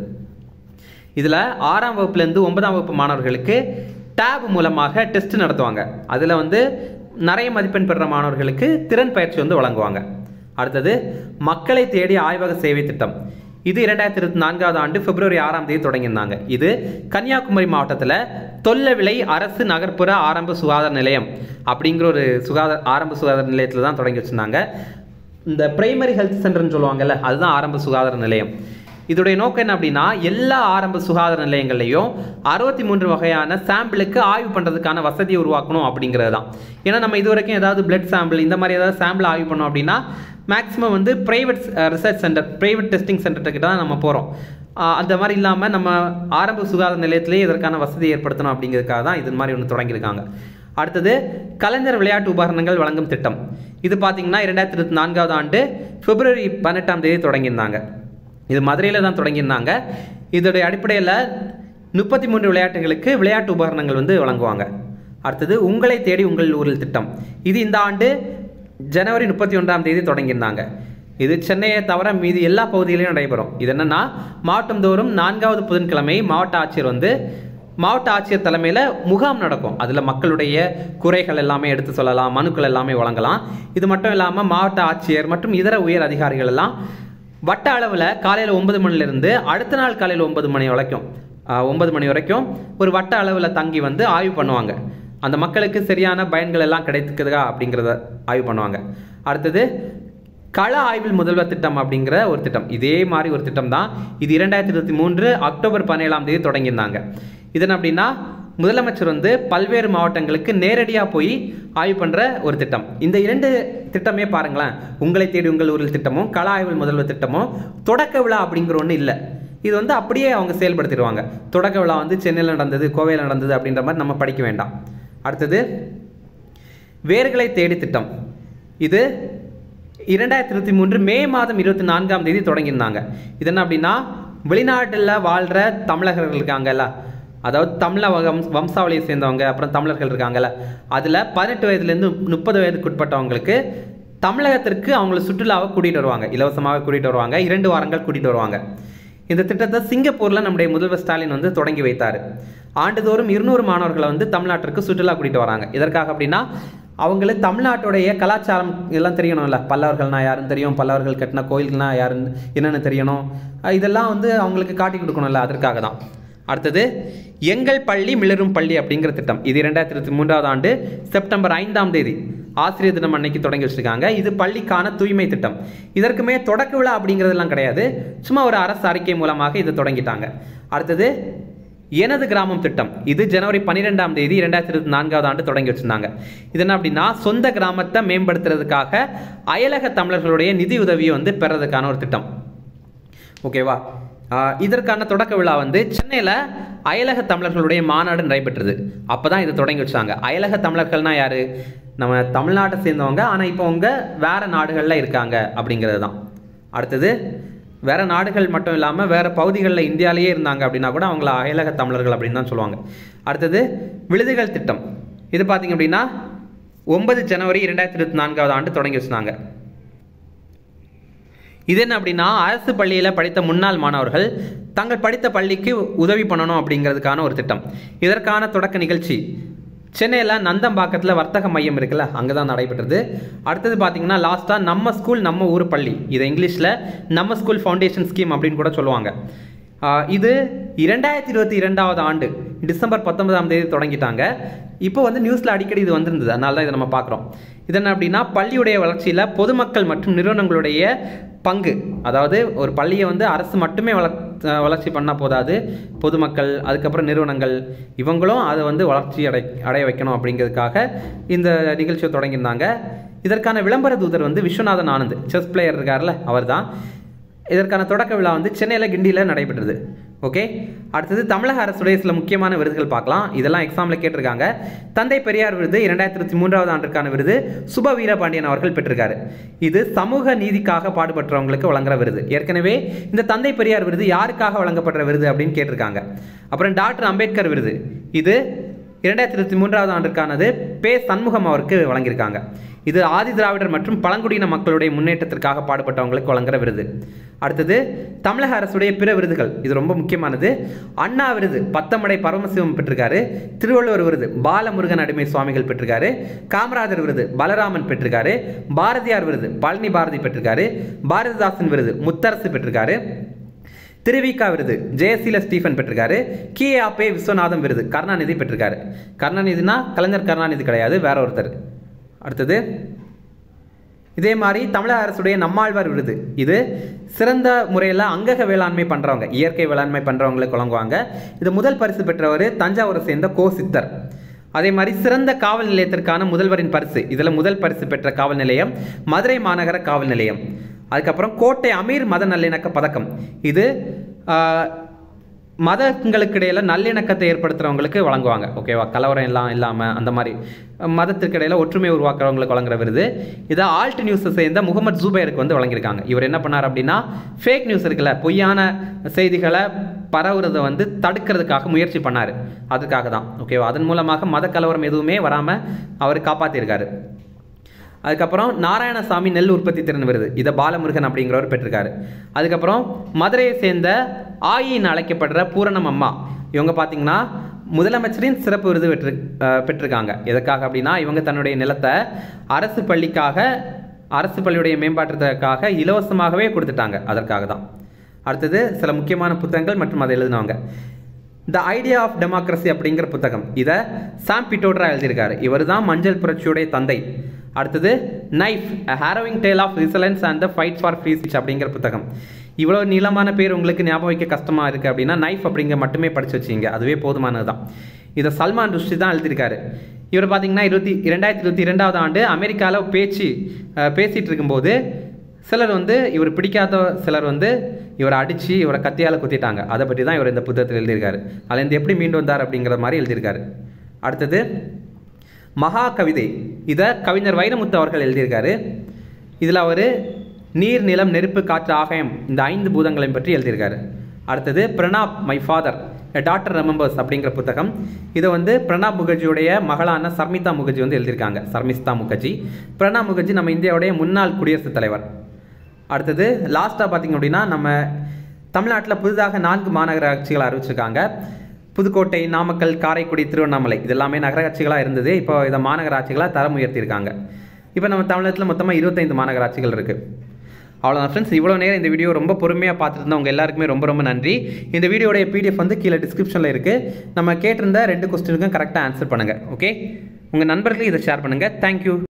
இதில் ஆறாம் வகுப்புலேருந்து ஒன்பதாம் வகுப்பு மாணவர்களுக்கு டேப் மூலமாக டெஸ்ட் நடத்துவாங்க அதில் வந்து நிறைய மதிப்பெண் பெறுற மாணவர்களுக்கு திறன் பயிற்சி வந்து வழங்குவாங்க அடுத்தது மக்களை தேடி ஆய்வக சேவை திட்டம் இது இரண்டாயிரத்தி இருபத்தி நான்காவது ஆண்டு பிப்ரவரி ஆறாம் தேதி தொடங்கியிருந்தாங்க இது கன்னியாகுமரி மாவட்டத்தில் தொல்லவிளை அரசு நகர்ப்புற ஆரம்ப சுகாதார நிலையம் அப்படிங்கிற ஒரு சுகாதார ஆரம்ப சுகாதார நிலையத்தில் தான் தொடங்கி வச்சிருந்தாங்க இந்த பிரைமரி ஹெல்த் சென்டர்னு சொல்லுவாங்கல்ல அதுதான் ஆரம்ப சுகாதார நிலையம் இதோடைய நோக்கம் என்ன அப்படின்னா எல்லா ஆரம்ப சுகாதார நிலையங்கள்லையும் அறுபத்தி மூன்று வகையான சாம்பிளுக்கு ஆய்வு பண்ணுறதுக்கான வசதியை உருவாக்கணும் அப்படிங்கிறது தான் ஏன்னா நம்ம இது வரைக்கும் ஏதாவது பிளட் சாம்பிள் இந்த மாதிரி ஏதாவது சாம்பிள் ஆய்வு பண்ணோம் அப்படின்னா மேக்ஸிமம் வந்து private research centre private testing centre கிட்ட தான் நம்ம போகிறோம் அந்த மாதிரி இல்லாமல் நம்ம ஆரம்ப சுகாதார நிலையத்திலேயே இதற்கான வசதி ஏற்படுத்தணும் அப்படிங்கிறதுக்காக தான் இது மாதிரி ஒன்று தொடங்கியிருக்காங்க அடுத்தது கலைஞர் விளையாட்டு உபகரணங்கள் வழங்கும் திட்டம் இது பார்த்தீங்கன்னா இரண்டாயிரத்தி இருபத்தி நான்காவது ஆண்டு பிப்ரவரி பதினெட்டாம் தேதி தொடங்கியிருந்தாங்க இது மதுரையில் தான் தொடங்கியிருந்தாங்க இதோடைய அடிப்படையில் முப்பத்தி மூன்று விளையாட்டுகளுக்கு விளையாட்டு உபகரணங்கள் வந்து வழங்குவாங்க அடுத்தது உங்களை தேடி உங்கள் ஊரில் திட்டம் இது இந்த ஆண்டு ஜனவரி முப்பத்தி ஒன்றாம் தேதி தொடங்கியிருந்தாங்க இது சென்னையை தவிர மீதி எல்லா பகுதிகளிலும் நடைபெறும் இது என்னன்னா மாவட்டந்தோறும் நான்காவது புதன்கிழமை மாவட்ட ஆட்சியர் வந்து மாவட்ட ஆட்சியர் தலைமையில் முகாம் நடக்கும் அதில் மக்களுடைய குறைகள் எல்லாமே எடுத்து சொல்லலாம் மனுக்கள் எல்லாமே வழங்கலாம் இது மட்டும் இல்லாமல் மாவட்ட ஆட்சியர் மற்றும் இதர உயர் அதிகாரிகள் எல்லாம் வட்ட அளவில் காலையில் ஒன்பது மணிலேருந்து அடுத்த நாள் காலையில் ஒன்பது மணி வரைக்கும் ஆஹ், ஒன்பது மணி வரைக்கும் ஒரு வட்ட அளவில் தங்கி வந்து ஆய்வு பண்ணுவாங்க அந்த மக்களுக்கு சரியான பயன்கள் எல்லாம் கிடைக்குதா அப்படிங்கிறத ஆய்வு பண்ணுவாங்க அடுத்தது கள ஆய்வில் முதல்வர் திட்டம் அப்படிங்கிற ஒரு திட்டம் இதே மாதிரி ஒரு திட்டம் தான் இது இரண்டாயிரத்தி இருபத்தி மூன்று அக்டோபர் பதினேழாம் தேதி தொடங்கியிருந்தாங்க இது என்ன அப்படின்னா முதலமைச்சர் வந்து பல்வேறு மாவட்டங்களுக்கு நேரடியாக போய் ஆய்வு பண்ணுற ஒரு திட்டம் இந்த இரண்டு திட்டமே பாருங்களேன் உங்களை தேடி உங்கள் ஊரில் திட்டமும் கள ஆய்வில் முதல்வர் திட்டமும் தொடக்க விழா அப்படிங்கிற ஒன்று இல்லை இது வந்து அப்படியே அவங்க செயல்படுத்திடுவாங்க தொடக்க விழா வந்து சென்னையில் நடந்தது கோவையில் நடந்தது அப்படின்ற மாதிரி நம்ம படிக்க வேண்டாம் அடுத்தது வேர்களை தேடி திட்டம் இது இரண்டாயிரத்தி இருபத்தி மூன்று மே மாதம் இருபத்தி நான்காம் தேதி தொடங்கியிருந்தாங்க இது என்ன அப்படின்னா வெளிநாட்டில் வாழ்கிற தமிழர்கள் இருக்காங்கல்ல அதாவது தமிழ வகம் வம்சாவளியை சேர்ந்தவங்க அப்புறம் தமிழர்கள் இருக்காங்கல்ல அதில் பதினெட்டு வயதுலேருந்து முப்பது வயதுக்கு உட்பட்டவங்களுக்கு தமிழகத்திற்கு அவங்கள சுற்றுலாவை கூட்டிகிட்டு வருவாங்க இலவசமாக கூட்டிகிட்டு வருவாங்க இரண்டு வாரங்கள் கூட்டிகிட்டு வருவாங்க இந்த திட்டத்தை சிங்கப்பூரில் நம்முடைய முதல்வர் ஸ்டாலின் வந்து தொடங்கி வைத்தார் ஆண்டுதோறும் இருநூறு மாணவர்களை வந்து தமிழ்நாட்டிற்கு சுற்றுலா கூட்டிகிட்டு வராங்க இதற்காக அப்படின்னா அவங்களுக்கு தமிழ்நாட்டுடைய கலாச்சாரம் எல்லாம் தெரியணும்ல பல்லவர்கள்னா யாருன்னு தெரியும் பல்லவர்கள் கட்டின கோயில்கள்னா யாருன்னு என்னென்னு தெரியணும் அஹ் இதெல்லாம் வந்து அவங்களுக்கு காட்டி கொடுக்கணும்ல அதற்காக தான் அடுத்தது எங்கள் பள்ளி மிளரும் பள்ளி அப்படிங்கிற திட்டம் இது இரண்டாயிரத்தி இருபத்தி மூன்றாவது ஆண்டு செப்டம்பர் ஐந்தாம் தேதி ஆசிரியர் தினம் அன்னைக்கு தொடங்கி வச்சிருக்காங்க இது பள்ளிக்கான தூய்மை திட்டம் இதற்குமே தொடக்க விழா அப்படிங்கிறதெல்லாம் கிடையாது சும்மா ஒரு அரசு அறிக்கை மூலமாக இதை தொடங்கிட்டாங்க அடுத்தது எனது கிராமம் திட்டம் இது ஜனவரி பன்னிரெண்டாம் தேதி இரண்டாயிரத்தி இருபத்தி நான்காவது ஆண்டு தொடங்கி வச்சிருந்தாங்க இது என்ன அப்படின்னா சொந்த கிராமத்தை மேம்படுத்துறதுக்காக அயலக தமிழர்களுடைய நிதி உதவியை வந்து பெறதுக்கான ஒரு திட்டம் ஓகேவா ஆஹ் இதற்கான தொடக்க விழா வந்து சென்னையில் அயலக தமிழர்களுடைய மாநாடு நடைபெற்றது அப்போ தான் இதை தொடங்கி வச்சாங்க அயலக தமிழர்கள்னா யார் நம்ம தமிழ்நாட்டை சேர்ந்தவங்க ஆனால் இப்போ அவங்க வேறு நாடுகளில் இருக்காங்க அப்படிங்கிறது தான் அடுத்தது வேறு நாடுகள் மட்டும் இல்லாமல் வேறு பகுதிகளில் இந்தியாவிலேயே இருந்தாங்க அப்படின்னா கூட அவங்கள அயலக தமிழர்கள் அப்படின்னு தான் சொல்லுவாங்க அடுத்தது விழுதுகள் திட்டம் இது பார்த்திங்க அப்படின்னா ஒன்பது ஜனவரி இரண்டாயிரத்தி இருபத்தி நான்காவது ஆண்டு தொடங்கி வச்சிருந்தாங்க இது என்ன அப்படின்னா அரசு பள்ளியில் படித்த முன்னாள் மாணவர்கள் தங்கள் படித்த பள்ளிக்கு உதவி பண்ணணும் அப்படிங்கிறதுக்கான ஒரு திட்டம் இதற்கான தொடக்க நிகழ்ச்சி சென்னையில் நந்தம்பாக்கத்தில் வர்த்தக மையம் இருக்குல்ல அங்கே தான் நடைபெற்றது அடுத்தது பார்த்தீங்கன்னா லாஸ்ட்டாக நம்ம ஸ்கூல் நம்ம ஊர் பள்ளி இதை இங்கிலீஷில் நம்ம ஸ்கூல் ஃபவுண்டேஷன் ஸ்கீம் அப்படின்னு கூட சொல்லுவாங்க ஆஹ் இது இரண்டாயிரத்தி இருபத்தி இரண்டாவது ஆண்டு டிசம்பர் பத்தொன்பதாம் தேதி தொடங்கிட்டாங்க இப்போ வந்து நியூஸில் அடிக்கடி இது வந்திருந்தது அதனால தான் இதை நம்ம பார்க்குறோம் இது என்ன அப்படின்னா பள்ளியுடைய வளர்ச்சியில் பொதுமக்கள் மற்றும் நிறுவனங்களுடைய பங்கு அதாவது ஒரு பள்ளியை வந்து அரசு மட்டுமே வளர் வளர்ச்சி பண்ணால் போதாது பொதுமக்கள் அதுக்கப்புறம் நிறுவனங்கள் இவங்களும் அதை வந்து வளர்ச்சி அடை அடைய வைக்கணும் அப்படிங்கிறதுக்காக இந்த நிகழ்ச்சியை தொடங்கியிருந்தாங்க இதற்கான விளம்பர தூதர் வந்து விஸ்வநாதன் ஆனந்த் செஸ் பிளேயர் இருக்கார்ல அவர் தான் இதற்கான தொடக்க விழா வந்து சென்னையில் கிண்டியில் நடைபெற்றது ஓகே அடுத்தது தமிழக அரசுடைய சில முக்கியமான விருதுகள் பார்க்கலாம் இதெல்லாம் எக்ஸாமில் கேட்டிருக்காங்க தந்தை பெரியார் விருது இரண்டாயிரத்தி இருபத்தி மூன்றாவது ஆண்டிற்கான விருது சுப வீரபாண்டியன் அவர்கள் பெற்றிருக்காரு இது சமூக நீதிக்காக பாடுபட்டவங்களுக்கு வழங்குற விருது ஏற்கனவே இந்த தந்தை பெரியார் விருது யாருக்காக வழங்கப்படுற விருது அப்படின்னு கேட்டிருக்காங்க அப்புறம் டாக்டர் அம்பேத்கர் விருது இது இரண்டாயிரத்தி இருபத்தி மூன்றாவது ஆண்டிற்கானது பே சண்முகம் அவருக்கு வழங்கியிருக்காங்க இது ஆதி திராவிடர் மற்றும் பழங்குடியின மக்களுடைய முன்னேற்றத்திற்காக பாடுபட்டவங்களுக்கு வழங்குற விருது அடுத்தது தமிழக அரசுடைய பிற விருதுகள் இது ரொம்ப முக்கியமானது அண்ணா விருது பத்தமடை பரமசிவம் பெற்றிருக்காரு திருவள்ளுவர் விருது பாலமுருகன் அடிமை சுவாமிகள் பெற்றிருக்காரு காமராஜர் விருது பலராமன் பெற்றிருக்காரு பாரதியார் விருது பழனி பாரதி பெற்றிருக்காரு பாரதிதாசன் விருது முத்தரசு பெற்றிருக்காரு திருவிக்கா விருது ஜெயசீல ஸ்டீஃபன் பெற்றிருக்காரு கே ஆப்பே விஸ்வநாதம் விருது கருணாநிதி பெற்றிருக்காரு கருணாநிதினா கலைஞர் கருணாநிதி கிடையாது வேற ஒருத்தர் அடுத்தது இதே மாதிரி தமிழக அரசுடைய நம்மாழ்வார் விருது இது சிறந்த முறையில் அங்கக வேளாண்மை பண்ணுறவங்க இயற்கை வேளாண்மை பண்ணுறவங்களுக்கு வழங்குவாங்க இது முதல் பரிசு பெற்றவர் தஞ்சாவூரை சேர்ந்த கோ சித்தர் அதே மாதிரி சிறந்த காவல் நிலையத்திற்கான முதல்வரின் பரிசு இதில் முதல் பரிசு பெற்ற காவல் நிலையம் மதுரை மாநகர காவல் நிலையம் அதுக்கப்புறம் கோட்டை அமீர் மத நல்லிணக்க பதக்கம் இது ஆஹ், மதங்களுக்கு இடையில நல்லிணக்கத்தை ஏற்படுத்துறவங்களுக்கு வழங்குவாங்க ஓகேவா கலவரம் எல்லாம் இல்லாமல் அந்த மாதிரி மதத்துக்கு இடையில ஒற்றுமை உருவாக்குறவங்களுக்கு வழங்குற விருது இதை ஆல்ட் நியூஸை சேர்ந்த முகமது ஜூபைருக்கு வந்து வழங்கியிருக்காங்க இவர் என்ன பண்ணார் அப்படின்னா ஃபேக் நியூஸ் இருக்குல்ல பொய்யான செய்திகளை பரவுறதை வந்து தடுக்கிறதுக்காக முயற்சி பண்ணார் அதுக்காக தான் ஓகேவா அதன் மூலமாக மத கலவரம் எதுவுமே வராமல் அவர் காப்பாற்றியிருக்காரு அதுக்கப்புறம் நாராயணசாமி நெல் உற்பத்தி திறன் விருது இதை பாலமுருகன் அப்படிங்கிறவர் பெற்றிருக்காரு அதுக்கப்புறம் மதுரையை சேர்ந்த ஆயின்னு அழைக்கப்படுற பூரணம் அம்மா இவங்க பார்த்தீங்கன்னா முதலமைச்சரின் சிறப்பு விருது பெற்று அஹ், பெற்றிருக்காங்க எதுக்காக அப்படின்னா இவங்க தன்னுடைய நிலத்தை அரசு பள்ளிக்காக அரசு பள்ளியுடைய மேம்பாட்டுக்காக இலவசமாகவே கொடுத்துட்டாங்க அதற்காக தான் அடுத்தது சில முக்கியமான புத்தகங்கள் மற்றும் அதை எழுதினவங்க த ஐடியா ஆஃப் டெமோக்ரஸி அப்படிங்கிற புத்தகம் இதை சாம் பிட்டோட்ரா எழுதியிருக்காரு இவர் தான் மஞ்சள் புரட்சியுடைய தந்தை அடுத்தது knife a harrowing tale of resilience and the fight for free speech அப்படிங்கிற புத்தகம் இவ்வளோ நீளமான பேர் உங்களுக்கு ஞாபகம் வைக்க கஷ்டமாக இருக்குது அப்படின்னா நைஃப் அப்படிங்கிற மட்டுமே படித்து வச்சிங்க அதுவே போதுமானது தான் இதை சல்மான் ருஷ்டி தான் எழுதியிருக்காரு இவர் பார்த்தீங்கன்னா இருபத்தி இரண்டாயிரத்தி இருபத்தி இரண்டாவது ஆண்டு அமெரிக்காவில் பேச்சு அஹ், பேசிட்டு இருக்கும்போது சிலர் வந்து இவர் பிடிக்காத சிலர் வந்து இவரை அடித்து இவரை கத்தியால் குத்திட்டாங்க அதை பற்றி தான் இவர் இந்த புத்தகத்தில் எழுதியிருக்காரு அதுலேருந்து எப்படி மீண்டு வந்தார் அப்படிங்கிற மாதிரி எழுதியிருக்காரு அடுத்தது மகா கவிதை இதை கவிஞர் வைரமுத்து அவர்கள் எழுதியிருக்காரு இதில் அவர் நீர் நிலம் நெருப்பு காற்று ஆகாயம் இந்த ஐந்து பூதங்களையும் பற்றி எழுதியிருக்காரு அடுத்தது Pranab my father a daughter remembers அப்படிங்கிற புத்தகம் இதை வந்து பிரணாப் முகர்ஜியுடைய மகளான சர்மிதா முகர்ஜி வந்து எழுதியிருக்காங்க சர்மிஸ்தா முகர்ஜி பிரணாப் முகர்ஜி நம்ம இந்தியாவுடைய முன்னாள் குடியரசுத் தலைவர் அடுத்தது லாஸ்ட்டாக பார்த்தீங்க அப்படின்னா நம்ம தமிழ்நாட்டில் புதிதாக நான்கு மாநகராட்சிகள் அறிவிச்சிருக்காங்க புதுக்கோட்டை நாமக்கல் காரைக்குடி திருவண்ணாமலை இது எல்லாமே நகராட்சிகளாக இருந்தது இப்போ இதை மாநகராட்சிகளாக தரம் உயர்த்தியிருக்காங்க இப்போ நம்ம தமிழகத்தில் மொத்தமாக இருபத்தைந்து மாநகராட்சிகள் இருக்குது அவ்வளோதான் ஃப்ரெண்ட்ஸ் இவ்வளோ நேரம் இந்த வீடியோ ரொம்ப பொறுமையாக பார்த்துட்டு உங்கள் எல்லாருக்குமே ரொம்ப ரொம்ப நன்றி இந்த வீடியோடைய பிடிஎஃப் வந்து கீழே டிஸ்கிரிப்ஷனில் இருக்குது நம்ம கேட்டிருந்த ரெண்டு கொஸ்டினுக்கும் கரெக்டாக ஆன்சர் பண்ணுங்கள் ஓகே உங்கள் நண்பர்களுக்கு இதை ஷேர் பண்ணுங்கள் தேங்க்யூ